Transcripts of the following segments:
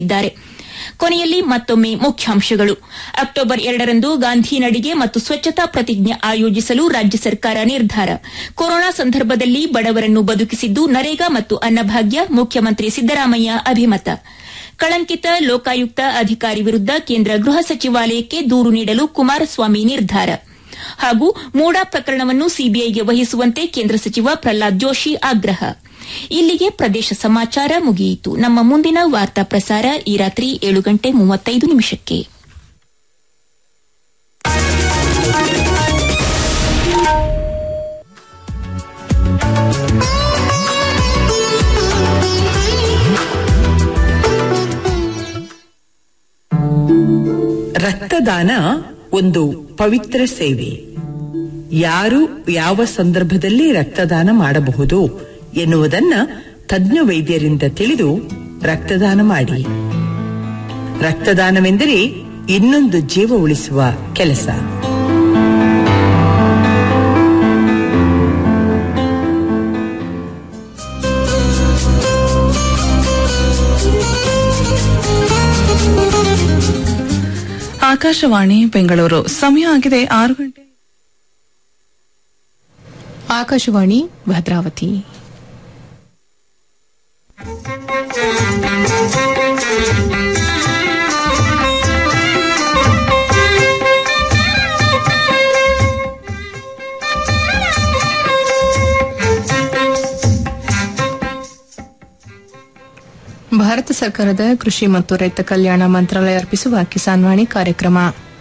ಇದ್ದಾರೆ ಕೊನೆಯಲ್ಲಿ ಮತ್ತೊಮ್ಮೆ ಮುಖ್ಯಾಂಶಗಳು ಅಕ್ಟೋಬರ್ ಎರಡರಂದು ಗಾಂಧಿ ನಡಿಗೆ ಮತ್ತು ಸ್ವಚ್ಛತಾ ಪ್ರತಿಜ್ಞೆ ಆಯೋಜಿಸಲು ರಾಜ್ಯ ಸರ್ಕಾರ ನಿರ್ಧಾರ ಕೊರೋನಾ ಸಂದರ್ಭದಲ್ಲಿ ಬಡವರನ್ನು ಬದುಕಿಸಿದ್ದು ನರೇಗಾ ಮತ್ತು ಅನ್ನಭಾಗ್ಯ ಮುಖ್ಯಮಂತ್ರಿ ಸಿದ್ದರಾಮಯ್ಯ ಅಭಿಮತ ಕಳಂಕಿತ ಲೋಕಾಯುಕ್ತ ಅಧಿಕಾರಿ ವಿರುದ್ದ ಕೇಂದ್ರ ಗೃಹ ಸಚಿವಾಲಯಕ್ಕೆ ದೂರು ನೀಡಲು ಕುಮಾರಸ್ವಾಮಿ ನಿರ್ಧಾರ ಹಾಗೂ ಮೂಡಾ ಪ್ರಕರಣವನ್ನು ಸಿಬಿಐಗೆ ವಹಿಸುವಂತೆ ಕೇಂದ್ರ ಸಚಿವ ಪ್ರಹ್ಲಾದ್ ಜೋಶಿ ಆಗ್ರಹ ಇಲ್ಲಿಗೆ ಪ್ರದೇಶ ಸಮಾಚಾರ ಮುಗಿಯಿತು ನಮ್ಮ ಮುಂದಿನ ವಾರ್ತಾ ಪ್ರಸಾರ ಈ ರಾತ್ರಿ ಏಳು ಗಂಟೆ ಮೂವತ್ತೈದು ನಿಮಿಷಕ್ಕೆ ರಕ್ತದಾನ ಒಂದು ಪವಿತ್ರ ಸೇವೆ ಯಾರು ಯಾವ ಸಂದರ್ಭದಲ್ಲಿ ರಕ್ತದಾನ ಮಾಡಬಹುದು ಎನ್ನುವುದನ್ನ ತಜ್ಞ ವೈದ್ಯರಿಂದ ತಿಳಿದು ರಕ್ತದಾನ ಮಾಡಿ ರಕ್ತದಾನವೆಂದರೆ ಇನ್ನೊಂದು ಜೀವ ಉಳಿಸುವ ಕೆಲಸ ಆಕಾಶವಾಣಿ ಬೆಂಗಳೂರು ಸಮಯ ಆಗಿದೆ ಆರು ಗಂಟೆ ಆಕಾಶವಾಣಿ ಭದ್ರಾವತಿ ಭಾರತ ಸರ್ಕಾರದ ಕೃಷಿ ಮತ್ತು ರೈತ ಕಲ್ಯಾಣ ಮಂತ್ರಾಲಯ ಅರ್ಪಿಸುವ ಕಿಸಾನ್ ವಾಣಿ ಕಾರ್ಯಕ್ರಮ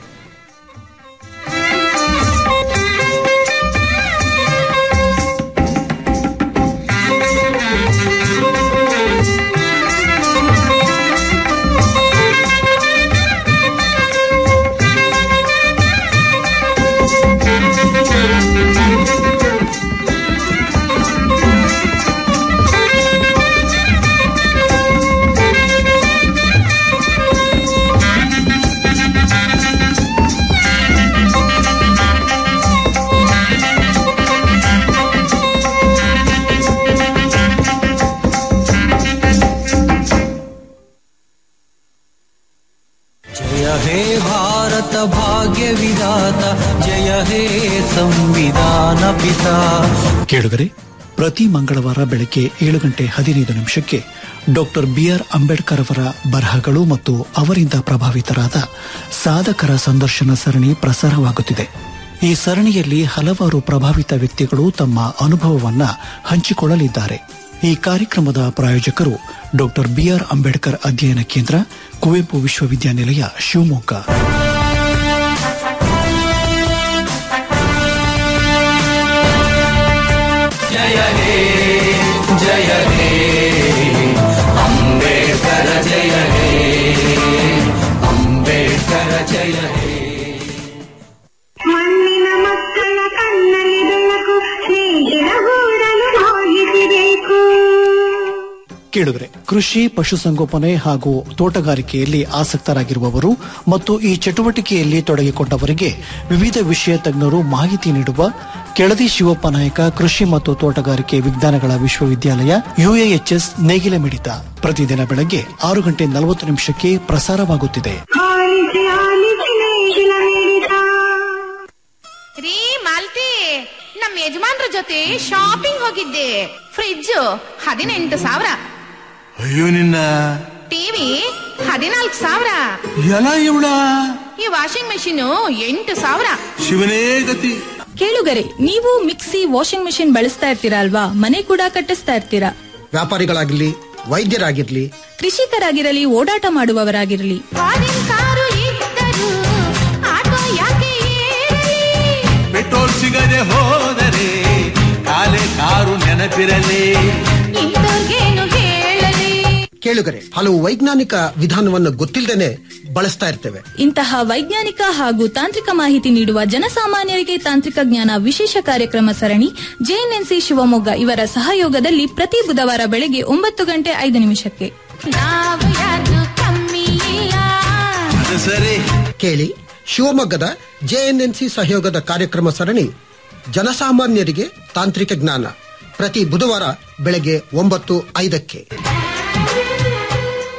जय हे भारत भाग्य विधाता जय हे ಸಂವಿಧಾನ ಪಿತಾ ಕೇಳುಗರೆ ಪ್ರತಿ ಮಂಗಳವಾರ ಬೆಳಗ್ಗೆ ಏಳು ಗಂಟೆ ಹದಿನೈದು ನಿಮಿಷಕ್ಕೆ ಡಾಕ್ಟರ್ ಬಿಆರ್ ಅಂಬೇಡ್ಕರ್ ಅವರ ಬರಹಗಳು ಮತ್ತು ಅವರಿಂದ ಪ್ರಭಾವಿತರಾದ ಸಾಧಕರ ಸಂದರ್ಶನ ಸರಣಿ ಪ್ರಸಾರವಾಗುತ್ತಿದೆ ಈ ಸರಣಿಯಲ್ಲಿ ಹಲವಾರು ಪ್ರಭಾವಿತ ವ್ಯಕ್ತಿಗಳು ತಮ್ಮ ಅನುಭವವನ್ನ ಹಂಚಿಕೊಳ್ಳಲಿದ್ದಾರೆ ಈ ಕಾರ್ಯಕ್ರಮದ ಪ್ರಾಯೋಜಕರು ಡಾಕ್ಟರ್ ಬಿಆರ್ ಅಂಬೇಡ್ಕರ್ ಅಧ್ಯಯನ ಕೇಂದ್ರ ಕುವೆಂಪು ವಿಶ್ವವಿದ್ಯಾನಿಲಯ ಶಿವಮೊಗ್ಗ ಜಯ ಹೇ ಜಯ ಹೇ ಅಂಬೇಡ್ಕರ ಜಯ ಹೇ ಅಂಬೇಡ್ಕರ ಜಯ ಹೇ ಮಣ್ಣಿನ ಮಕ್ಕಳ ಕಣ್ಣಲ್ಲಿ ಬೆಳಕು ಸ್ನೇಹಿತರ ಗೂಡಲು ಹೋಗಿಸಬೇಕು ಕೇಳುಗರೆ ಕೃಷಿ ಪಶುಸಂಗೋಪನೆ ಹಾಗೂ ತೋಟಗಾರಿಕೆಯಲ್ಲಿ ಆಸಕ್ತರಾಗಿರುವವರು ಮತ್ತು ಈ ಚಟುವಟಿಕೆಯಲ್ಲಿ ತೊಡಗಿಕೊಂಡವರಿಗೆ ವಿವಿಧ ವಿಷಯ ತಜ್ಞರು ಮಾಹಿತಿ ನೀಡುವ ಕೆಳದಿ ಶಿವಪ್ಪ ನಾಯಕ ಕೃಷಿ ಮತ್ತು ತೋಟಗಾರಿಕೆ ವಿಜ್ಞಾನಗಳ ವಿಶ್ವವಿದ್ಯಾಲಯ ಯುಎಎಚ್ಎಸ್ ನೇಗಿಲ ಮಿಡಿತ ಪ್ರತಿದಿನ ಬೆಳಗ್ಗೆ ಆರು ಗಂಟೆ ನಲವತ್ತು ನಿಮಿಷಕ್ಕೆ ಪ್ರಸಾರವಾಗುತ್ತಿದೆ ಆಲಿಸಿ ಆಲಿಸಿ ನೇಗಿಲ ಮಿಡಿತ ರೀ ಮಾಲ್ತಿ ನಮ್ ಯಜಮಾನ್ರ ಜೊತೆ ಶಾಪಿಂಗ್ ಹೋಗಿದ್ದೆ ಫ್ರಿಡ್ಜ್ ಹದಿನೆಂಟು ಸಾವಿರ ಅಯ್ಯೋ ನಿನ್ನ ಟಿವಿ ಹದಿನಾಲ್ಕು ಸಾವಿರ ಎಲ್ಲ ಇವಳ ಈ ವಾಷಿಂಗ್ ಮೆಷಿನ್ ಎಂಟು ಸಾವಿರ ಶಿವನೇ ಗತಿ ಕೇಳುಗರೆ ನೀವು ಮಿಕ್ಸಿ ವಾಷಿಂಗ್ ಮೆಷಿನ್ ಬಳಸ್ತಾ ಇರ್ತೀರಾ ಅಲ್ವಾ ಮನೆ ಕೂಡ ಕಟ್ಟಿಸ್ತಾ ಇರ್ತೀರಾ ವ್ಯಾಪಾರಿಗಳಾಗಿರ್ಲಿ ವೈದ್ಯರಾಗಿರ್ಲಿ ಕೃಷಿಕರಾಗಿರಲಿ ಓಡಾಟ ಮಾಡುವವರಾಗಿರಲಿ ಫಾರಿನ್ ಕಾರು ಇದ್ದರು ಆಟೋ ಯಾಕೆ ಏರಲಿ ಪೆಟ್ರೋಲ್ ಸಿಗದೆ ಹೋದರೆ ಕಾಲೆ ಕಾರು ನೆನಪಿರಲಿ ಇಂಥವ್ರ್ಗೇನು ಹೇಳಲಿ ಕೇಳುಗರೆ ಹಲವು ವೈಜ್ಞಾನಿಕ ವಿಧಾನವನ್ನು ಗೊತ್ತಿಲ್ಲದೇನೆ ಬಳಸ್ತಾ ಇರ್ತೇವೆ ಇಂತಹ ವೈಜ್ಞಾನಿಕ ಹಾಗೂ ತಾಂತ್ರಿಕ ಮಾಹಿತಿ ನೀಡುವ ಜನಸಾಮಾನ್ಯರಿಗೆ ತಾಂತ್ರಿಕ ಜ್ಞಾನ ವಿಶೇಷ ಕಾರ್ಯಕ್ರಮ ಸರಣಿ ಜೆಎನ್ಎನ್ಸಿ ಶಿವಮೊಗ್ಗ ಇವರ ಸಹಯೋಗದಲ್ಲಿ ಪ್ರತಿ ಬುಧವಾರ ಬೆಳಗ್ಗೆ ಒಂಬತ್ತು ಗಂಟೆ ಐದು ನಿಮಿಷಕ್ಕೆ ನಾವು ಯಾರು ಕಮ್ಮಿ ಇಲ್ಲ ಅದು ಸರಿ ಕೇಳಿ ಶಿವಮೊಗ್ಗದ ಜೆಎನ್ಎನ್ಸಿ ಸಹಯೋಗದ ಕಾರ್ಯಕ್ರಮ ಸರಣಿ ಜನಸಾಮಾನ್ಯರಿಗೆ ತಾಂತ್ರಿಕ ಜ್ಞಾನ ಪ್ರತಿ ಬುಧವಾರ ಬೆಳಗ್ಗೆ ಒಂಬತ್ತು ಐದಕ್ಕೆ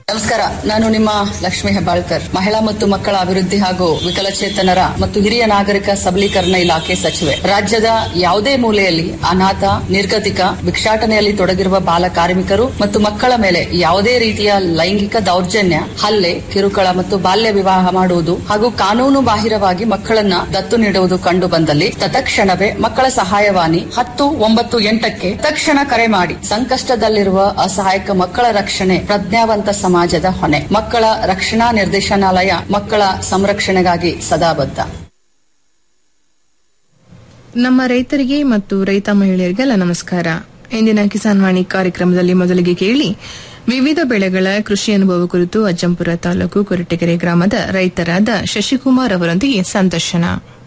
ನಮಸ್ಕಾರ ನಾನು ನಿಮ್ಮ ಲಕ್ಷ್ಮಿ ಹೆಬ್ಬಾಳ್ಕರ್ ಮಹಿಳಾ ಮತ್ತು ಮಕ್ಕಳ ಅಭಿವೃದ್ಧಿ ಹಾಗೂ ವಿಕಲಚೇತನರ ಮತ್ತು ಹಿರಿಯ ನಾಗರಿಕ ಸಬಲೀಕರಣ ಇಲಾಖೆ ಸಚಿವೆ ರಾಜ್ಯದ ಯಾವುದೇ ಮೂಲೆಯಲ್ಲಿ ಅನಾಥ ನಿರ್ಗತಿಕ ಭಿಕ್ಷಾಟನೆಯಲ್ಲಿ ತೊಡಗಿರುವ ಬಾಲ ಕಾರ್ಮಿಕರು ಮತ್ತು ಮಕ್ಕಳ ಮೇಲೆ ಯಾವುದೇ ರೀತಿಯ ಲೈಂಗಿಕ ದೌರ್ಜನ್ಯ ಹಲ್ಲೆ ಕಿರುಕುಳ ಮತ್ತು ಬಾಲ್ಯ ವಿವಾಹ ಮಾಡುವುದು ಹಾಗೂ ಕಾನೂನು ಬಾಹಿರವಾಗಿ ಮಕ್ಕಳನ್ನ ದತ್ತು ನೀಡುವುದು ಕಂಡು ಬಂದಲ್ಲಿ ತತ್ಕ್ಷಣವೇ ಮಕ್ಕಳ ಸಹಾಯವಾಣಿ ಹತ್ತು ಒಂಬತ್ತು ಎಂಟಕ್ಕೆ ತಕ್ಷಣ ಕರೆ ಮಾಡಿ ಸಂಕಷ್ಟದಲ್ಲಿರುವ ಅಸಹಾಯಕ ಮಕ್ಕಳ ರಕ್ಷಣೆ ಪ್ರಜ್ಞಾವಂತ ಸಮಾಜದ ಹೊಣೆ ಮಕ್ಕಳ ರಕ್ಷಣಾ ನಿರ್ದೇಶನಾಲಯ ಮಕ್ಕಳ ಸಂರಕ್ಷಣೆಗಾಗಿ ಸದಾ ಬದ್ಧ ನಮ್ಮ ರೈತರಿಗೆ ಮತ್ತು ರೈತ ಮಹಿಳೆಯರಿಗೆಲ್ಲ ನಮಸ್ಕಾರ ಇಂದಿನ ಕಿಸಾನ್ ವಾಣಿ ಕಾರ್ಯಕ್ರಮದಲ್ಲಿ ಮೊದಲಿಗೆ ಕೇಳಿ ವಿವಿಧ ಬೆಳೆಗಳ ಕೃಷಿ ಅನುಭವ ಕುರಿತು ಅಜ್ಜಂಪುರ ತಾಲೂಕು ಕೊರಟಗೆರೆ ಗ್ರಾಮದ ರೈತರಾದ ಶಶಿಕುಮಾರ್ ಅವರೊಂದಿಗೆ ಸಂದರ್ಶನ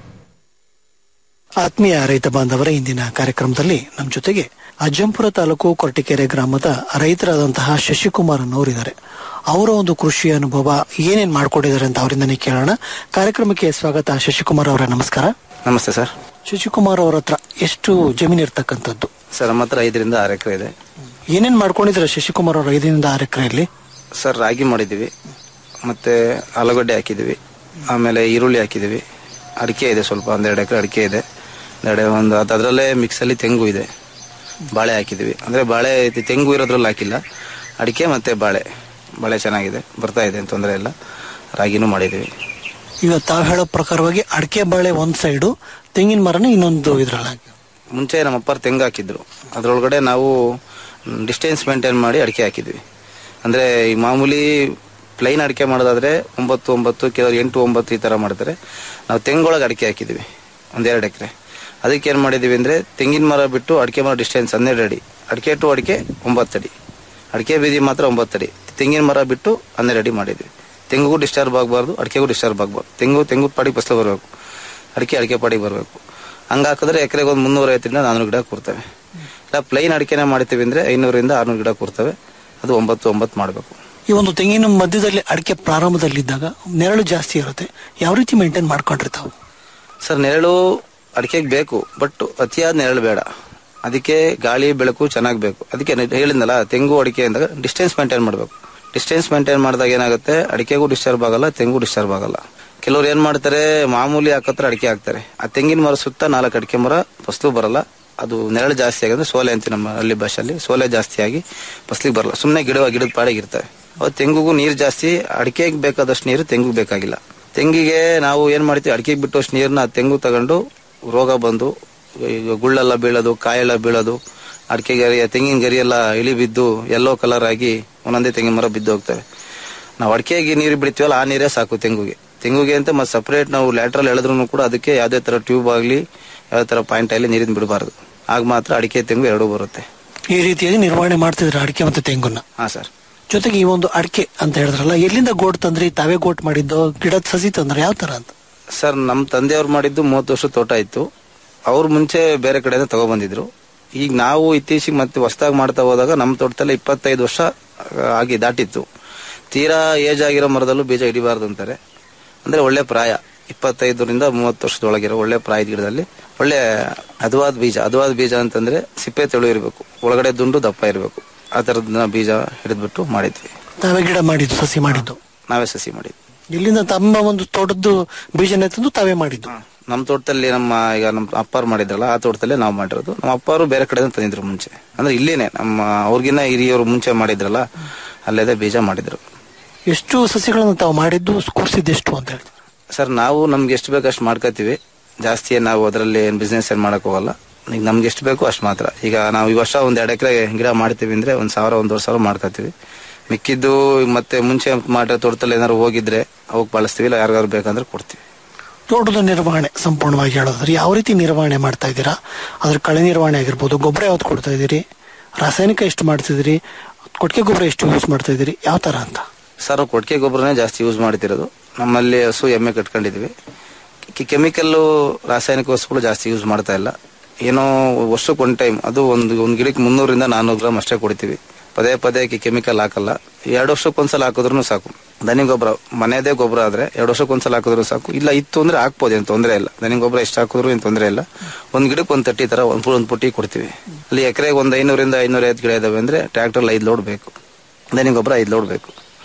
ಆತ್ಮೀಯ ರೈತ ಬಾಂಧವರ ಇಂದಿನ ಕಾರ್ಯಕ್ರಮದಲ್ಲಿ ನಮ್ಮ ಜೊತೆಗೆ ಅಜ್ಜಂಪುರ ತಾಲೂಕು ಕೊರಟಿಕೆರೆ ಗ್ರಾಮದ ರೈತರಾದಂತಹ ಶಶಿಕುಮಾರ್ ಅನ್ನೋರಿದ್ದಾರೆ ಅವರ ಒಂದು ಕೃಷಿ ಅನುಭವ ಏನೇನ್ ಮಾಡ್ಕೊಂಡಿದ್ದಾರೆ ಅಂತ ಅವರಿಂದನೇ ಕೇಳೋಣ ಕಾರ್ಯಕ್ರಮಕ್ಕೆ ಸ್ವಾಗತ ಶಶಿಕುಮಾರ್ ಅವರ ನಮಸ್ಕಾರ ನಮಸ್ತೆ ಸರ್ ಶಶಿಕುಮಾರ್ ಅವರ ಹತ್ರ ಎಷ್ಟು ಜಮೀನು ಇರ್ತಕ್ಕಂಥದ್ದು ಸರ್ ನಮ್ಮ ಹತ್ರ ಐದರಿಂದ ಆರು ಎಕರೆ ಇದೆ ಏನೇನ್ ಮಾಡ್ಕೊಂಡಿದ್ರೆ ಶಶಿಕುಮಾರ್ ಅವರು ಐದರಿಂದ ಆರು ಎಕರೆಯಲ್ಲಿ ಸರ್ ರಾಗಿ ಮಾಡಿದ್ದೀವಿ ಮತ್ತೆ ಆಲೂಗಡ್ಡೆ ಹಾಕಿದ್ದೀವಿ ಆಮೇಲೆ ಈರುಳ್ಳಿ ಹಾಕಿದ್ದೀವಿ ಅಡಿಕೆ ಇದೆ ಸ್ವಲ್ಪ ಒಂದೆರಡು ಎಕರೆ ಅಡಿಕೆ ಇದೆ ಒಂದೆರಡು ಒಂದು ಅದು ಅದರಲ್ಲೇ ಮಿಕ್ಸಲ್ಲಿ ತೆಂಗು ಇದೆ ಬಾಳೆ ಹಾಕಿದ್ದೀವಿ ಅಂದರೆ ಬಾಳೆ ಇದು ತೆಂಗು ಇರೋದ್ರಲ್ಲಿ ಹಾಕಿಲ್ಲ ಅಡಿಕೆ ಮತ್ತೆ ಬಾಳೆ ಬಾಳೆ ಚೆನ್ನಾಗಿದೆ ಬರ್ತಾ ಇದೆ ತೊಂದರೆ ಇಲ್ಲ ರಾಗಿನೂ ಮಾಡಿದ್ದೀವಿ ಈಗ ತಾವು ಹೇಳೋ ಪ್ರಕಾರವಾಗಿ ಅಡಿಕೆ ಬಾಳೆ ಒಂದ್ ಸೈಡು ತೆಂಗಿನ ಮರನ ಇನ್ನೊಂದು ಇದ್ರಲ್ಲಿ ಹಾಕಿ ಮುಂಚೆ ನಮ್ಮ ಅಪ್ಪರು ತೆಂಗು ಹಾಕಿದ್ರು ಅದರೊಳಗಡೆ ನಾವು ಡಿಸ್ಟೆನ್ಸ್ ಮೇಂಟೈನ್ ಮಾಡಿ ಅಡಿಕೆ ಹಾಕಿದ್ವಿ ಅಂದರೆ ಈ ಮಾಮೂಲಿ ಪ್ಲೈನ್ ಅಡಿಕೆ ಮಾಡೋದಾದ್ರೆ ಒಂಬತ್ತು ಒಂಬತ್ತು ಕೆಲವರು ಎಂಟು ಒಂಬತ್ತು ಈ ಥರ ಮಾಡ್ತಾರೆ ನಾವು ತೆಂಗೊಳಗೆ ಅಡಿಕೆ ಹಾಕಿದ್ವಿ ಒಂದೆರಡು ಎಕರೆ ಅದಕ್ಕೆ ಏನು ಮಾಡಿದ್ದೀವಿ ಅಂದರೆ ತೆಂಗಿನ ಮರ ಬಿಟ್ಟು ಅಡಿಕೆ ಮರ ಡಿಸ್ಟೆನ್ಸ್ ಹನ್ನೆರಡು ಅಡಿ ಅಡಿಕೆ ಟು ಅಡಿಕೆ ಒಂಬತ್ತು ಅಡಿ ಅಡಿಕೆ ಬೀದಿ ಮಾತ್ರ ಒಂಬತ್ತು ಅಡಿ ತೆಂಗಿನ ಮರ ಬಿಟ್ಟು ಹನ್ನೆರಡು ಅಡಿ ಮಾಡಿದ್ವಿ ತೆಂಗಿಗೂ ಡಿಸ್ಟರ್ಬ್ ಆಗಬಾರ್ದು ಅಡಿಕೆಗೂ ಡಿಸ್ಟರ್ಬ್ ಆಗಬಾರ್ದು ತೆಂಗು ತೆಂಗು ಪಾಡಿಗೆ ಫಸಲು ಬರಬೇಕು ಅಡಿಕೆ ಅಡಿಕೆ ಪಾಡಿಗೆ ಬರಬೇಕು ಹಂಗೆ ಹಾಕಿದ್ರೆ ಎಕರೆಗೆ ಒಂದು ಮುನ್ನೂರೈವತ್ತರಿಂದ ನಾನ್ನೂರು ಗಿಡ ಕೂರ್ತವೆ ಇಲ್ಲ ಪ್ಲೈನ್ ಅಡಿಕೆನ ಮಾಡ್ತೀವಿ ಅಂದರೆ ಐನೂರಿಂದ ಆರ್ನೂರು ಗಿಡ ಕೂರ್ತವೆ ಅದು ಒಂಬತ್ತು ಒಂಬತ್ತು ಮಾಡಬೇಕು ಈ ಒಂದು ತೆಂಗಿನ ಮಧ್ಯದಲ್ಲಿ ಅಡಿಕೆ ಪ್ರಾರಂಭದಲ್ಲಿದ್ದಾಗ ನೆರಳು ಜಾಸ್ತಿ ಇರುತ್ತೆ ಯಾವ ರೀತಿ ಮೇಂಟೈನ್ ಮಾಡ್ಕೊಂಡಿರ್ತಾವೆ ಸರ್ ನೆರಳು ಅಡಿಕೆಗೆ ಬೇಕು ಬಟ್ ಅತಿಯಾದ ನೆರಳು ಬೇಡ ಅದಕ್ಕೆ ಗಾಳಿ ಬೆಳಕು ಚೆನ್ನಾಗಿ ಬೇಕು ಅದಕ್ಕೆ ನೆ- ಹೇಳಿದ್ನಲ್ಲ ತೆಂಗು ಅಡಿಕೆ ಅಂದಾಗ ಡಿಸ್ಟೆನ್ಸ್ ಮೇಂಟೈನ್ ಮಾಡಬೇಕು ಡಿಸ್ಟೆನ್ಸ್ ಮೇಂಟೈನ್ ಮಾಡಿದಾಗ ಏನಾಗುತ್ತೆ ಅಡಿಕೆಗೂ ಡಿಸ್ಟರ್ಬ್ ಆಗಲ್ಲ ತೆಂಗು ಡಿಸ್ಟರ್ಬ್ ಆಗಲ್ಲ ಕೆಲವ್ರು ಏನ್ ಮಾಡ್ತಾರೆ ಮಾಮೂಲಿ ಹಾಕತ್ರ ಅಡಿಕೆ ಹಾಕ್ತಾರೆ ಆ ತೆಂಗಿನ ಮರ ಸುತ್ತ ನಾಲ್ಕು ಅಡಿಕೆ ಮರ ಫಸಲು ಬರಲ್ಲ ಅದು ನೆರಳು ಜಾಸ್ತಿ ಆಗಿದ್ರೆ ಸೋಲೆ ಅಂತೀವಿ ನಮ್ಮ ಹಳ್ಳಿ ಭಾಷೆಯಲ್ಲಿ ಸೋಲೆ ಜಾಸ್ತಿ ಆಗಿ ಫಸಲಿಗೆ ಬರಲ್ಲ ಸುಮ್ಮನೆ ಗಿಡ ಗಿಡದ ಪಾಡಿಗೆ ಇರ್ತವೆ ಅವು ತೆಂಗುಗೂ ನೀರು ಜಾಸ್ತಿ ಅಡಿಕೆಗೆ ಬೇಕಾದಷ್ಟು ನೀರು ತೆಂಗುಗೆ ಬೇಕಾಗಿಲ್ಲ ತೆಂಗಿಗೆ ನಾವು ಏನ್ ಮಾಡ್ತೀವಿ ಅಡಿಕೆಗೆ ಬಿಟ್ಟಷ್ಟು ನೀರನ್ನ ತೆಂಗು ತಗೊಂಡು ರೋಗ ಬಂದು ಈಗ ಗುಳ್ಳೆಲ್ಲ ಬೀಳೋದು ಕಾಯೆಲ್ಲ ಬೀಳೋದು ಅಡಿಕೆ ಗರಿ ತೆಂಗಿನ ಗರಿ ಎಲ್ಲ ಇಳಿ ಬಿದ್ದು ಎಲ್ಲೋ ಕಲರ್ ಆಗಿ ಒಂದೊಂದೇ ತೆಂಗಿನ ಮರ ಬಿದ್ದು ಹೋಗ್ತವೆ ನಾವು ಅಡಿಕೆಗೆ ನೀರು ಬಿಡ್ತೀವಲ್ಲ ಆ ನೀರೇ ಸಾಕು ತೆಂಗುಗೆ ತೆಂಗುಗೆ ಅಂತ ಮತ್ತೆ ಸಪರೇಟ್ ನಾವು ಲ್ಯಾಟ್ರಲ್ ಎಳೆದ್ರೂ ಕೂಡ ಅದಕ್ಕೆ ಯಾವುದೇ ತರ ಟ್ಯೂಬ್ ಆಗಲಿ ಯಾವುದೇ ತರ ಪಾಯಿಂಟ್ ಆಗಲಿ ನೀರಿನ ಬಿಡಬಾರ್ದು ಆಗ ಮಾತ್ರ ಅಡಿಕೆ ತೆಂಗು ಎರಡೂ ಬರುತ್ತೆ ಈ ರೀತಿಯಾಗಿ ನಿರ್ವಹಣೆ ಮಾಡ್ತಿದ್ರೆ ಅಡಿಕೆ ಮತ್ತೆ ತೆಂಗುನ್ನ ಹಾ ಸರ್ ಜೊತೆಗೆ ಈ ಒಂದು ಅಡಿಕೆ ಅಂತ ಹೇಳಿದ್ರಲ್ಲ ಎಲ್ಲಿಂದ ಗೋಟ್ ತಂದ್ರಿ ತಾವೇ ಗೋಟ್ ಮಾಡಿದ್ದು ಗಿಡದ ಸಸಿ ತಂದ್ರೆ ಯಾವ ತರ ಅಂತ ಸರ್ ನಮ್ಮ ತಂದೆಯವ್ರು ಮಾಡಿದ್ದು ಮೂವತ್ತು ವರ್ಷ ತೋಟ ಇತ್ತು ಅವ್ರು ಮುಂಚೆ ಬೇರೆ ಕಡೆಯಿಂದ ತಗೊಬಂದಿದ್ರು ಈಗ ನಾವು ಇತ್ತೀಚೆಗೆ ಮತ್ತೆ ಹೊಸದಾಗಿ ಮಾಡ್ತಾ ಹೋದಾಗ ನಮ್ಮ ತೋಟದಲ್ಲಿ ಇಪ್ಪತ್ತೈದು ವರ್ಷ ಆ, ಆಗಿ ದಾಟಿತ್ತು ತೀರಾ ಏಜ್ ಆಗಿರೋ ಮರದಲ್ಲೂ ಬೀಜ ಹಿಡಿಬಾರ್ದು ಅಂತಾರೆ ಅಂದ್ರೆ ಒಳ್ಳೆ ಪ್ರಾಯ ಇಪ್ಪತ್ತೈದರಿಂದ ಮೂವತ್ತು ವರ್ಷದೊಳಗಿರೋ ಒಳ್ಳೆ ಪ್ರಾಯದ ಗಿಡದಲ್ಲಿ ಒಳ್ಳೆ ಹದವಾದ ಬೀಜ ಹದವಾದ ಬೀಜ ಅಂತಂದ್ರೆ ಸಿಪ್ಪೆ ತೆಳು ಇರಬೇಕು ಒಳಗಡೆ ದುಂಡು ದಪ್ಪ ಇರಬೇಕು ಆ ಥರದನ್ನ ಬೀಜ ಹಿಡಿದ್ಬಿಟ್ಟು ಮಾಡಿದ್ವಿ ತಾವೇ ಗಿಡ ಮಾಡಿದ್ದು ಸಸಿ ಮಾಡಿದ್ದು ನಾವೇ ಸಸಿ ಮಾಡಿದ್ವಿ ಇಲ್ಲಿಂದ ತಮ್ಮ ಒಂದು ತೋಟದ್ದು ಬೀಜನ ತಂದು ತಾವೇ ಮಾಡಿದ್ದು ನಮ್ಮ ತೋಟದಲ್ಲಿ ನಮ್ಮ ಈಗ ನಮ್ಮ ಅಪ್ಪಾರು ಮಾಡಿದ್ರಲ್ಲ ಆ ತೋಟದಲ್ಲೇ ನಾವು ಮಾಡಿರೋದು ನಮ್ಮ ಅಪ್ಪಾರು ಬೇರೆ ಕಡೆ ತಂದಿದ್ರು ಮುಂಚೆ ಅಂದ್ರೆ ಇಲ್ಲೇನೆ ನಮ್ಮ ಅವ್ರಿಗಿನ್ನ ಹಿರಿಯವರು ಮುಂಚೆ ಮಾಡಿದ್ರಲ್ಲ ಅಲ್ಲೇದೇ ಬೀಜ ಮಾಡಿದ್ರು ಎಷ್ಟು ಸಸಿಗಳನ್ನು ತಾವು ಮಾಡಿದ್ದು ಕೂರ್ಸಿದ್ದು ಎಷ್ಟು ಅಂತ ಹೇಳಿ ಸರ್ ನಾವು ನಮ್ಗೆ ಎಷ್ಟು ಬೇಕು ಅಷ್ಟು ಮಾಡ್ಕೋತೀವಿ ಜಾಸ್ತಿ ಏನ್ ನಾವು ಅದರಲ್ಲಿ ಏನು ಬಿಸ್ನೆಸ್ ಏನು ಮಾಡಕ್ ಹೋಗಲ್ಲ ಈಗ ನಮ್ಗೆ ಎಷ್ಟು ಬೇಕು ಅಷ್ಟು ಮಾತ್ರ ಈಗ ನಾವು ಈ ವರ್ಷ ಒಂದ್ ಎರಡು ಎಕರೆ ಗಿಡ ಮಾಡ್ತೀವಿ ಅಂದ್ರೆ ಒಂದ್ ಸಾವಿರ ಒಂದೂವರೆ ಸಾವಿರ ಮಾಡ್ಕೋತೀವಿ ಮಿಕ್ಕಿದ್ದು ಮತ್ತೆ ಮುಂಚೆ ಮಾಡಿರೋ ತೋಟದಲ್ಲಿ ಏನಾದ್ರು ಹೋಗಿದ್ರೆ ಅವಕ್ಕೆ ಬಳಸ್ತೀವಿ ಇಲ್ಲ ಯಾರಿಗಾದ್ರು ಬೇಕಂದ್ರೆ ಕೊಡ್ತೀವಿ ತೋಟದ ನಿರ್ವಹಣೆ ಸಂಪೂರ್ಣವಾಗಿ ಹೇಳೋದ್ರೆ ಯಾವ ರೀತಿ ನಿರ್ವಹಣೆ ಮಾಡ್ತಾ ಇದ್ದೀರಾ ಅದ್ರ ಕಳೆ ನಿರ್ವಹಣೆ ಆಗಿರ್ಬೋದು ಗೊಬ್ಬರ ಯಾವ್ದು ಕೊಡ್ತಾ ಇದ್ದೀರಿ ರಾಸಾಯನಿಕ ಎಷ್ಟು ಮಾಡ್ತಿದ್ದೀರಿ ಕೊಟ್ಟಿಗೆ ಗೊಬ್ಬರ ಎಷ್ಟು ಯೂಸ್ ಮಾಡ್ತಾ ಇದ್ದೀರಿ ಯಾವ ತರ ಅಂತ ಸರ್ ಕೊಟ್ಟಿಗೆ ಗೊಬ್ಬರನೇ ಜಾಸ್ತಿ ಯೂಸ್ ಮಾಡ್ತಿರೋದು ನಮ್ಮಲ್ಲಿ ಹಸು ಎಮ್ಮೆ ಕಟ್ಕೊಂಡಿದೀವಿ ಕೆಮಿಕಲ್ಲು ರಾಸಾಯನಿಕ ವಸ್ತುಗಳು ಜಾಸ್ತಿ ಯೂಸ್ ಮಾಡ್ತಾ ಇಲ್ಲ ಏನೋ ವರ್ಷಕ್ಕೆ ಒನ್ ಟೈಮ್ ಅದು ಒಂದು ಒಂದು ಗಿಡಕ್ಕೆ ಮುನ್ನೂರಿಂದ ನಾನ್ನೂರು ಗ್ರಾಮ್ ಅಷ್ಟೇ ಕೊಡ್ತೀವಿ ಪದೇ ಪದೇ ಕೆಮಿಕಲ್ ಹಾಕಲ್ಲ ಎರಡು ವರ್ಷಕ್ಕೆ ಒಂದ್ಸಲ ಹಾಕಿದ್ರು ಸಾಕು ದನಿ ಗೊಬ್ಬರ ಮನೆಯದೇ ಗೊಬ್ಬರ ಆದ್ರೆ ಎರಡು ವರ್ಷಕ್ಕೆ ಒಂದ್ಸಲ ಹಾಕಿದ್ರು ಸಾಕು ಇಲ್ಲ ಇತ್ತು ಅಂದ್ರೆ ಹಾಕ್ಬೋದು ಏನು ತೊಂದರೆ ಇಲ್ಲ ದನಿ ಗೊಬ್ಬರ ಎಷ್ಟು ಹಾಕಿದ್ರು ಏನು ತೊಂದರೆ ಇಲ್ಲ ಒಂದ್ ಗಿಡಕ್ಕೆ ಒಂದ್ ತಟ್ಟಿ ತರ ಒಂದ್ ಒಂದು ಪುಟ್ಟಿ ಕೊಡ್ತೀವಿ ಅಲ್ಲಿ ಎಕರೆಗೆ ಒಂದ್ ಐನೂರಿಂದ ಐನೂರ ಐವತ್ತು ಗಿಡ ಇದಾವೆ ಅಂದ್ರೆ ಟ್ರ್ಯಾಕ್ಟರ್ ಐದು ಲೋಡ್ ಬೇಕು ದನಿ ಗೊಬ್ಬರ ಐದು ಲೋಡ್ ಬೇಕು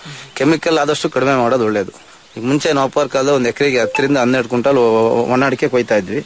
ಕೆಮಿಕಲ್ ಆದಷ್ಟು ಕಡಿಮೆ ಮಾಡೋದು ಒಳ್ಳೇದು ಈಗ ಮುಂಚೆ ನವಾಪರ್ ಕಾಲದ ಒಂದು ಎಕರೆಗೆ ಹತ್ತರಿಂದ ಹನ್ನೆರಡು ಕ್ವಿಂಟಲ್ ಒಣ ಅಡಿಕೆ ಕೊಯ್ತಾ ಇದ್ವಿ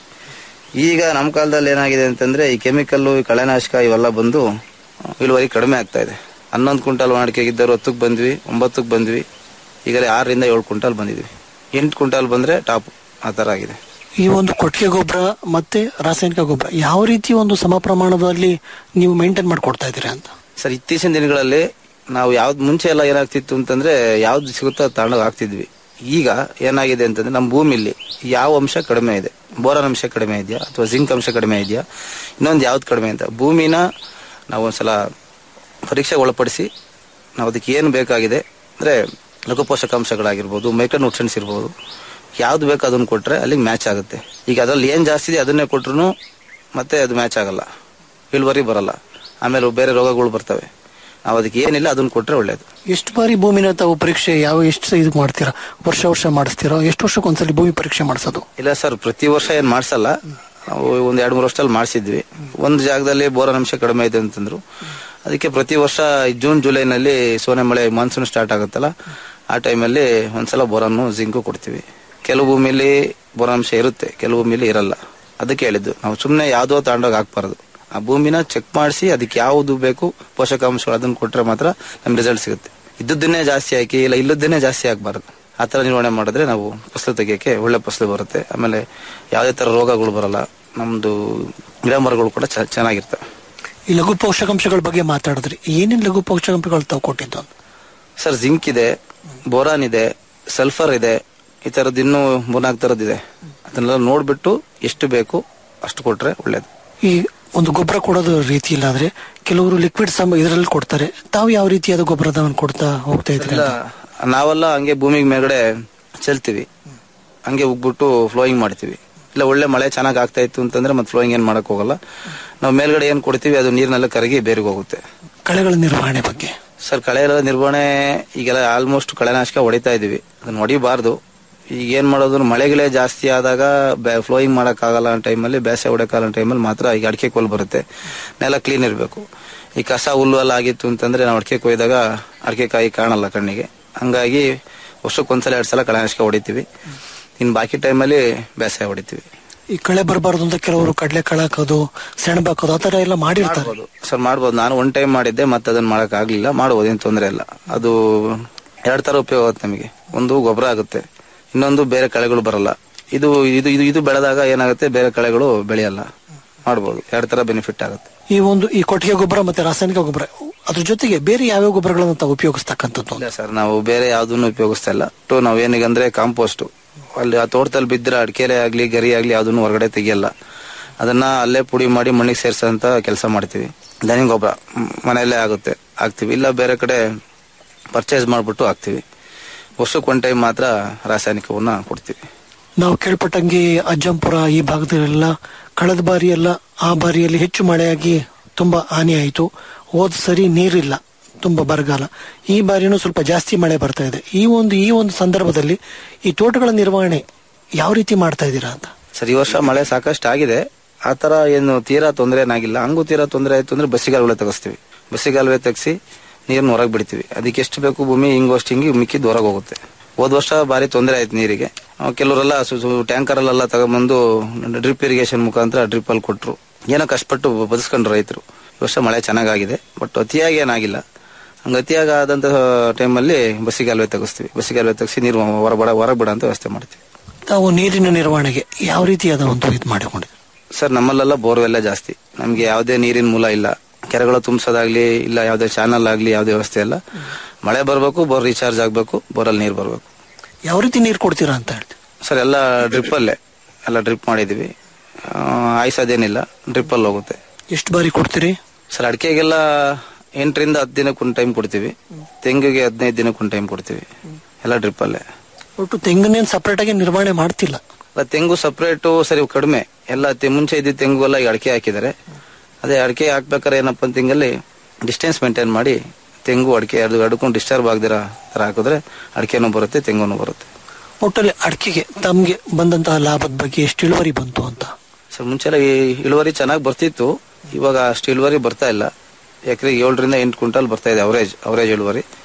ಈಗ ನಮ್ಮ ಕಾಲದಲ್ಲಿ ಏನಾಗಿದೆ ಅಂತಂದ್ರೆ ಈ ಕೆಮಿಕಲ್ಲು ಈ ಕಳೆನಾಶಕ ಇವೆಲ್ಲ ಬಂದು ಇಳುವರಿ ಕಡಿಮೆ ಆಗ್ತಾ ಇದೆ ಹನ್ನೊಂದು ಕ್ವಿಂಟಲ್ ಒಣ ಅಡಿಕೆಗೆ ಇದ್ದರು ಹತ್ತಕ್ಕೆ ಬಂದ್ವಿ ಒಂಬತ್ತಕ್ಕೆ ಬಂದ್ವಿ ಈಗಲೇ ಆರರಿಂದ ಏಳು ಕ್ವಿಂಟಲ್ ಬಂದಿದ್ವಿ ಎಂಟು ಕ್ವಿಂಟಲ್ ಬಂದ್ರೆ ಟಾಪ್ ಆ ಥರ ಆಗಿದೆ ಈ ಒಂದು ಕೊಟ್ಟಿಗೆ ಗೊಬ್ಬರ ಮತ್ತೆ ರಾಸಾಯನಿಕ ಗೊಬ್ಬರ ಯಾವ ರೀತಿ ಒಂದು ಸಮ ಪ್ರಮಾಣದಲ್ಲಿ ನೀವು ಮೇಂಟೈನ್ ಮಾಡ್ಕೊಡ್ತಾ ಇದ್ದೀರಾ ಅಂತ ಸರ್ ಇತ್ತೀಚಿನ ದಿನಗಳಲ್ಲಿ ನಾವು ಯಾವ್ದು ಮುಂಚೆ ಎಲ್ಲ ಏನಾಗ್ತಿತ್ತು ಅಂತಂದ್ರೆ ಯಾವ್ದು ಸಿಗುತ್ತೋ ಅದು ತಗೊಂಡೋಗಿ ಹಾಕ್ತಿದ್ವಿ ಈಗ ಏನಾಗಿದೆ ಅಂತಂದ್ರೆ ನಮ್ಮ ಭೂಮಿಲಿ ಯಾವ ಅಂಶ ಕಡಿಮೆ ಇದೆ ಬೋರನ್ ಅಂಶ ಕಡಿಮೆ ಇದೆಯಾ ಅಥವಾ ಜಿಂಕ್ ಅಂಶ ಕಡಿಮೆ ಇದೆಯಾ ಇನ್ನೊಂದು ಯಾವ್ದು ಕಡಿಮೆ ಅಂತ ಭೂಮಿನ ನಾವು ಒಂದ್ಸಲ ಪರೀಕ್ಷೆಗೆ ಒಳಪಡಿಸಿ ನಾವು ಅದಕ್ಕೆ ಏನು ಬೇಕಾಗಿದೆ ಅಂದ್ರೆ ಲಘು ಪೋಷಕಾಂಶಗಳಾಗಿರ್ಬೋದು ಮೈಕ್ರೋ ನ್ಯೂಟ್ರಿಯನ್ಸ್ ಇರ್ಬೋದು ಯಾವ್ದು ಬೇಕು ಅದನ್ನ ಕೊಟ್ರೆ ಅಲ್ಲಿಗೆ ಮ್ಯಾಚ್ ಆಗುತ್ತೆ ಈಗ ಅದ್ರಲ್ಲಿ ಏನ್ ಜಾಸ್ತಿ ಇದೆ ಅದನ್ನೇ ಕೊಟ್ರು ಮತ್ತೆ ಅದು ಮ್ಯಾಚ್ ಆಗಲ್ಲ ಇಳುವರಿ ಬರಲ್ಲ ಆಮೇಲೆ ಬೇರೆ ರೋಗಗಳು ಬರ್ತವೆ ನಾವು ಅದಕ್ಕೆ ಏನಿಲ್ಲ ಅದನ್ನ ಕೊಟ್ರೆ ಒಳ್ಳೇದು ಎಷ್ಟು ಬಾರಿ ಭೂಮಿನ ತಾವು ಪರೀಕ್ಷೆ ಯಾವ ಎಷ್ಟು ಇದು ಮಾಡ್ತೀರಾ ವರ್ಷ ವರ್ಷ ಮಾಡಿಸ್ತೀರಾ ಎಷ್ಟು ವರ್ಷಕ್ಕೆ ಒಂದ್ಸಲಿ ಭೂಮಿ ಪರೀಕ್ಷೆ ಮಾಡಿಸೋದು ಇಲ್ಲ ಸರ್ ಪ್ರತಿ ವರ್ಷ ಏನ್ ಮಾಡ್ಸಲ್ಲ ನಾವು ಒಂದ್ ಎರಡ್ ಮೂರು ವರ್ಷದಲ್ಲಿ ಮಾಡಿಸಿದ್ವಿ ಒಂದು ಜಾಗದಲ್ಲಿ ಬೋರನ್ ಅಂಶ ಕಡಿಮೆ ಇದೆ ಅಂತಂದ್ರು ಅದಕ್ಕೆ ಪ್ರತಿ ವರ್ಷ ಈ ಜೂನ್ ಜುಲೈನಲ್ಲಿ ಸೋನೆ ಮಳೆ ಮಾನ್ಸೂನ್ ಸ್ಟಾರ್ಟ್ ಆಗುತ್ತಲ್ಲ ಆ ಟೈಮಲ್ಲಿ ಒಂದ್ಸಲ ಬೋರನ್ನು ಜಿಂಕು ಕೊಡ್ತೀವಿ ಕೆಲವು ಭೂಮಿಲಿ ಬೋರಾಂಶ ಇರುತ್ತೆ ಕೆಲವು ಭೂಮಿಲಿ ಇರಲ್ಲ ಅದಕ್ಕೆ ಹೇಳಿದ್ದು ನಾವು ಸುಮ್ಮನೆ ಯಾವ್ದೋ ತಗೊಂಡೋಗಿ ಹಾಕ್ಬಾರ್ದು ಆ ಭೂಮಿನ ಚೆಕ್ ಮಾಡಿಸಿ ಅದಕ್ಕೆ ಯಾವುದು ಬೇಕು ಪೋಷಕಾಂಶಗಳು ಅದನ್ನ ಕೊಟ್ರೆ ಮಾತ್ರ ನಮ್ ರಿಸಲ್ಟ್ ಸಿಗುತ್ತೆ ಇದ್ದದ್ದನ್ನೇ ಜಾಸ್ತಿ ಹಾಕಿ ಇಲ್ಲ ಇಲ್ಲದನ್ನೇ ಜಾಸ್ತಿ ಹಾಕ್ಬಾರ್ದು ಆ ತರ ನಿರ್ವಹಣೆ ಮಾಡಿದ್ರೆ ನಾವು ಫಸಲು ತೆಗಿಯಕ್ಕೆ ಒಳ್ಳೆ ಫಸಲು ಬರುತ್ತೆ ಆಮೇಲೆ ಯಾವುದೇ ತರ ರೋಗಗಳು ಬರಲ್ಲ ನಮ್ದು ಗಿಡ ಮರಗಳು ಕೂಡ ಚ- ಚೆನ್ನಾಗಿರ್ತವೆ ಈ ಲಘು ಪೋಷಕಾಂಶಗಳ ಬಗ್ಗೆ ಮಾತಾಡಿದ್ರಿ ಏನೇನ್ ಲಘು ಪೋಷಕಾಂಶಗಳು ತಾವು ಕೊಟ್ಟಿದ್ದು ಅಂತ ಸರ್ ಜಿಂಕ್ ಇದೆ ಬೋರಾನ್ ಇದೆ ಸಲ್ಫರ್ ಇದೆ ಈ ತರದ್ ಇನ್ನೂ ಮೂರ್ನಾಲ್ಕು ತರದಿದೆ ಅದನ್ನೆಲ್ಲ ನೋಡ್ಬಿಟ್ಟು ಎಷ್ಟು ಬೇಕು ಅಷ್ಟು ಕೊಟ್ರೆ ಒಳ್ಳೇದು ಈ ಒಂದು ಗೊಬ್ಬರ ಕೊಡೋದು ರೀತಿ ಇಲ್ಲ ಆದ್ರೆ ಕೆಲವರು ಲಿಕ್ವಿಡ್ ಸಮ ಇದರಲ್ಲಿ ಕೊಡ್ತಾರೆ ತಾವು ಯಾವ ರೀತಿಯಾದ ಗೊಬ್ಬರದವನ್ನು ಕೊಡ್ತಾ ಹೋಗ್ತಾ ಇದ್ರಿ ಇಲ್ಲ ನಾವೆಲ್ಲ ಹಂಗೆ ಭೂಮಿಗೆ ಮೇಲ್ಗಡೆ ಚೆಲ್ತೀವಿ ಹಂಗೆ ಉಗ್ಬಿಟ್ಟು ಫ್ಲೋಯಿಂಗ್ ಮಾಡ್ತೀವಿ ಇಲ್ಲ ಒಳ್ಳೆ ಮಳೆ ಚೆನ್ನಾಗಿ ಆಗ್ತಾ ಇತ್ತು ಅಂತಂದ್ರೆ ಮತ್ತೆ ಫ್ಲೋಯಿಂಗ್ ಏನ್ ಮಾಡಕ್ ಹೋಗಲ್ಲ ನಾವು ಮೇಲ್ಗಡೆ ಏನ್ ಕೊಡ್ತೀವಿ ಅದು ನೀರ್ನೆಲ್ಲ ಕರಗಿ ಬೇರಿಗೆ ಹೋಗುತ್ತೆ ಕಳೆಗಳ ನಿರ್ವಹಣೆ ಬಗ್ಗೆ ಸರ್ ಕಳೆ ಎಲ್ಲ ನಿರ್ವಹಣೆ ಈಗೆಲ್ಲ ಆಲ್ಮೋಸ್ಟ್ ಕಳೆನಾಶಕ ಹೊಡಿತಾ ಇದೀವಿ ಅದನ್ನ ಹೊಡಿಬಾರ್ದು ಈಗ ಏನ್ ಮಾಡೋದು ಮಳೆಗಳೇ ಜಾಸ್ತಿ ಆದಾಗ ಫ್ಲೋಯಿಂಗ್ ಮಾಡಕ್ ಆಗಲ್ಲ ಅನ್ನೋ ಟೈಮಲ್ಲಿ ಬೇಸೆ ಹೊಡಕ್ಕಾಗಲ್ಲ ಟೈಮಲ್ಲಿ ಮಾತ್ರ ಈಗ ಅಡಿಕೆ ಕೋಲ್ ಬರುತ್ತೆ ನೆಲ ಕ್ಲೀನ್ ಇರಬೇಕು ಈ ಕಸ ಹುಲ್ಲು ಎಲ್ಲ ಆಗಿತ್ತು ಅಂತಂದ್ರೆ ನಾವು ಅಡಿಕೆ ಕೊಯ್ದಾಗ ಅಡಿಕೆ ಕಾಯಿ ಕಾಣಲ್ಲ ಕಣ್ಣಿಗೆ ಹಂಗಾಗಿ ವರ್ಷಕ್ಕೊಂದ್ಸಲ ಎರಡ್ ಸಲ ಕಳೆನಾಶಕ ಹೊಡಿತೀವಿ ಇನ್ ಬಾಕಿ ಟೈಮಲ್ಲಿ ಬೇಸಾಯ ಹೊಡಿತೀವಿ ಈ ಕಳೆ ಬರಬಾರ್ದು ಅಂತ ಕೆಲವರು ಕಡಲೆ ಕಳೆ ಹಾಕೋದು ಸೆಣಬ್ ಹಾಕೋದು ಆ ತರ ಎಲ್ಲ ಮಾಡಿರ್ತಾರೆ ಸರ್ ಮಾಡ್ಬೋದು ನಾನು ಒನ್ ಟೈಮ್ ಮಾಡಿದ್ದೆ ಮತ್ತೆ ಅದನ್ನ ಮಾಡಕ್ ಆಗ್ಲಿಲ್ಲ ಮಾಡ್ಬೋದು ಏನ್ ತೊಂದರೆ ಇಲ್ಲ ಅದು ಎರಡ್ ತರ ಉಪಯೋಗ ಆಗುತ್ತೆ ನಮಗೆ ಒಂದು ಗೊಬ್ಬರ ಆಗುತ್ತೆ ಇನ್ನೊಂದು ಬೇರೆ ಕಳೆಗಳು ಬರಲ್ಲ ಇದು ಇದು ಇದು ಇದು ಬೆಳೆದಾಗ ಏನಾಗುತ್ತೆ ಬೇರೆ ಕಳೆಗಳು ಬೆಳೆಯಲ್ಲ ಮಾಡ್ಬೋದು ಎರಡ್ ತರ ಬೆನಿಫಿಟ್ ಆಗುತ್ತೆ ಈ ಒಂದು ಈ ಕೊಟ್ಟಿಗೆ ಗೊಬ್ಬರ ಮತ್ತೆ ರಾಸಾಯನಿಕ ಗೊಬ್ಬರ ಅದ್ರ ಜೊತೆಗೆ ಬೇರೆ ಯಾವ್ಯಾವ ಗೊಬ್ಬರಗಳನ್ನು ತಾವು ಉಪಯೋಗಿಸ್ತಕ್ಕಂಥದ್ದು ಇಲ್ಲ ಸರ್ ನಾವು ಬೇರೆ ಯಾವ್ದನ್ನು ಉಪಯೋಗಿಸ್ತಾ ಇಲ್ಲ ಟು ನಾವ್ ಏನಿಗಂದ್ರೆ ಕಾಂಪೋಸ್ಟ್ ಅಲ್ಲಿ ಆ ತೋಟದಲ್ಲಿ ಬಿದ್ದರೆ ಅಡಿಕೆಲೆ ಆಗ್ಲಿ ಗರಿ ಆಗ್ಲಿ ಯಾವ್ದನ್ನು ಹೊರಗಡೆ ತೆಗಿಯಲ್ಲ ಅದನ್ನ ಅಲ್ಲೇ ಪುಡಿ ಮಾಡಿ ಮಣ್ಣಿಗೆ ಸೇರ್ಸಂತ ಕೆಲಸ ಮಾಡ್ತೀವಿ ದನಿ ಗೊಬ್ಬರ ಮ್, ಮನೆಯಲ್ಲೇ ಆಗುತ್ತೆ ಹಾಕ್ತಿವಿ ಇಲ್ಲ ಬೇರೆ ಕಡೆ ಪರ್ಚೇಸ್ ಮಾಡ್ಬಿಟ್ಟು ಹಾಕ್ತಿವಿ ವರ್ಷಕ್ಕೆ ಒನ್ ಟೈಮ್ ಮಾತ್ರ ರಾಸಾಯನಿಕವನ್ನ ಕೊಡ್ತೀವಿ ನಾವು ಕೇಳ್ಪಟ್ಟಂಗೆ ಅಜ್ಜಂಪುರ ಈ ಭಾಗದಲ್ಲೆಲ್ಲ ಕಳೆದ ಬಾರಿ ಎಲ್ಲ ಆ ಬಾರಿಯಲ್ಲಿ ಹೆಚ್ಚು ಮಳೆಯಾಗಿ ತುಂಬಾ ಹಾನಿ ಆಯಿತು ಹೋದ್ ಸರಿ ನೀರಿಲ್ಲ ತುಂಬಾ ಬರಗಾಲ ಈ ಬಾರಿನೂ ಸ್ವಲ್ಪ ಜಾಸ್ತಿ ಮಳೆ ಬರ್ತಾ ಇದೆ ಈ ಒಂದು ಈ ಒಂದು ಸಂದರ್ಭದಲ್ಲಿ ಈ ತೋಟಗಳ ನಿರ್ವಹಣೆ ಯಾವ ರೀತಿ ಮಾಡ್ತಾ ಇದ್ದೀರಾ ಅಂತ ಸರ್ ಈ ವರ್ಷ ಮಳೆ ಸಾಕಷ್ಟು ಆಗಿದೆ ಆ ತರ ಏನು ತೀರಾ ತೊಂದರೆ ಏನಾಗಿಲ್ಲ ಹಂಗೂ ತೀರಾ ತೊಂದರೆ ಆಯ್ತು ಅಂದ್ರೆ ಬಸ್ಸಿಗಾಲುವೆ ತೆಗಿಸ್ತೀವಿ ಬಸ್ಸಿಗಾಲುವೆ ತೆಗಿಸಿ ನೀರ್ನ ಹೊರಗೆ ಬಿಡ್ತೀವಿ ಅದಕ್ಕೆ ಎಷ್ಟು ಬೇಕು ಭೂಮಿ ಹಿಂಗೋಷ್ಟು ಹಿಂಗಿ ಮಿಕ್ಕಿದ್ದು ಹೊರಗೆ ಹೋಗುತ್ತೆ ಹೋದ್ ವರ್ಷ ಭಾರಿ ತೊಂದರೆ ಆಯ್ತು ನೀರಿಗೆ ಆ, ಕೆಲವರೆಲ್ಲ ಟ್ಯಾಂಕರ್ ಅಲ್ಲೆಲ್ಲ ತಗೊಂಬಂದು ಡ್ರಿಪ್ ಇರಿಗೇಷನ್ ಮುಖಾಂತರ ಡ್ರಿಪ್ ಅಲ್ಲಿ ಕೊಟ್ರು ಏನೋ ಕಷ್ಟಪಟ್ಟು ಬದುಸ್ಕೊಂಡ್ರು ರೈತರು ಈ ವರ್ಷ ಮಳೆ ಚೆನ್ನಾಗಾಗಿದೆ ಬಟ್ ಅತಿಯಾಗಿ ಏನಾಗಿಲ್ಲ ಹಂಗ ಅತಿಯಾಗಿ ಆದಂತಹ ಟೈಮಲ್ಲಿ ಬಸ್ಸಿಗಾಲುವೆ ತೆಗಿಸ್ತೀವಿ ಬಸ್ಸಿಗಾಲುವೆ ತೆಗಿಸಿ ನೀರು ಹೊರಬಡ ಹೊರಗೆ ಬಿಡ ಅಂತ ವ್ಯವಸ್ಥೆ ಮಾಡ್ತೀವಿ ತಾವು ನೀರಿನ ನಿರ್ವಹಣೆಗೆ ಯಾವ ರೀತಿಯಾದ ಒಂದು ಇದು ಮಾಡಿಕೊಂಡಿದ್ದೀರಾ ಸರ್ ನಮ್ಮಲ್ಲೆಲ್ಲ ಬೋರ್ವೆಲ್ಲ ಜಾಸ್ತಿ ನಮ್ಗೆ ಯಾವುದೇ ನೀರಿನ ಮೂಲ ಇಲ್ಲ ಕೆರೆಗಳು ತುಂಬಿಸೋದಾಗ್ಲಿ ಇಲ್ಲ ಯಾವುದೇ ಚಾನಲ್ ಆಗ್ಲಿ ಯಾವುದೇ ವ್ಯವಸ್ಥೆ ಇಲ್ಲ ಮಳೆ ಬರಬೇಕು ಬೋರ್ ರೀಚಾರ್ಜ್ ಆಗಬೇಕು ಬೋರಲ್ಲಿ ನೀರು ಬರಬೇಕು ಯಾವ ರೀತಿ ನೀರು ಕೊಡ್ತೀರಾ ಅಂತ ಹೇಳ್ತೀವಿ ಸರ್ ಎಲ್ಲ ಡ್ರಿಪ್ ಅಲ್ಲೇ ಎಲ್ಲ ಡ್ರಿಪ್ ಮಾಡಿದೀವಿ ಆ, ಆಯ್ಸೋದೇನಿಲ್ಲ ಡ್ರಿಪ್ ಅಲ್ಲಿ ಹೋಗುತ್ತೆ ಎಷ್ಟು ಬಾರಿ ಕೊಡ್ತೀರಿ ಸರ್ ಅಡಿಕೆಗೆಲ್ಲ ಎಂಟರಿಂದ ಹತ್ತು ದಿನಕ್ಕೆ ಒಂದು ಟೈಮ್ ಕೊಡ್ತೀವಿ ತೆಂಗಿಗೆ ಹದಿನೈದು ದಿನಕ್ಕೆ ಒಂದು ಟೈಮ್ ಕೊಡ್ತೀವಿ ಎಲ್ಲ ಡ್ರಿಪ್ ಅಲ್ಲೇ ಒಟ್ಟು ತೆಂಗನ್ನೇನು ಸಪರೇಟ್ ಆಗಿ ನಿರ್ವಹಣೆ ಮಾಡ್ತಿಲ್ಲ ಅಲ್ಲ, ತೆಂಗು ಸಪ್ರೇಟು ಸರಿ ಕಡಿಮೆ ಎಲ್ಲ ತೆ- ಮುಂಚೆ ಇದ್ದ ತೆಂಗು ಎಲ್ಲ ಈಗ ಅಡಿಕೆ ಹಾಕಿದ್ದಾರೆ ಅದೇ ಅಡಿಕೆ ಹಾಕ್ಬೇಕಾದ್ರೆ ಏನಪ್ಪ ಅಂತ ತಿಂಗಲ್ಲಿ ಡಿಸ್ಟೆನ್ಸ್ ಮೇಂಟೈನ್ ಮಾಡಿ ತೆಂಗು ಅಡಿಕೆ ಅದು ಅಡ್ಕೊಂಡು ಡಿಸ್ಟರ್ಬ್ ಆಗದಿರ ತರ ಹಾಕಿದ್ರೆ ಅಡಿಕೆನೂ ಬರುತ್ತೆ ತೆಂಗುನೂ ಬರುತ್ತೆ ಒಟ್ಟಲ್ಲಿ ಅಡಿಕೆಗೆ ತಮ್ಗೆ ಬಂದಂತಹ ಲಾಭದ ಬಗ್ಗೆ ಎಷ್ಟು ಇಳುವರಿ ಬಂತು ಅಂತ ಸರ್ ಮುಂಚೆ ಎಲ್ಲ ಈ ಇಳುವರಿ ಚೆನ್ನಾಗಿ ಬರ್ತಿತ್ತು ಇವಾಗ ಅಷ್ಟು ಇಳುವರಿ ಬರ್ತಾ ಇಲ್ಲ ಎಕರೆಗೆ ಏಳರಿಂದ ಎಂಟು ಕ್ವಿಂಟಲ್ ಬರ್ತಾ ಇದೆ ಅವರೇಜ್ ಅವರೇಜ್ ಇಳುವರಿ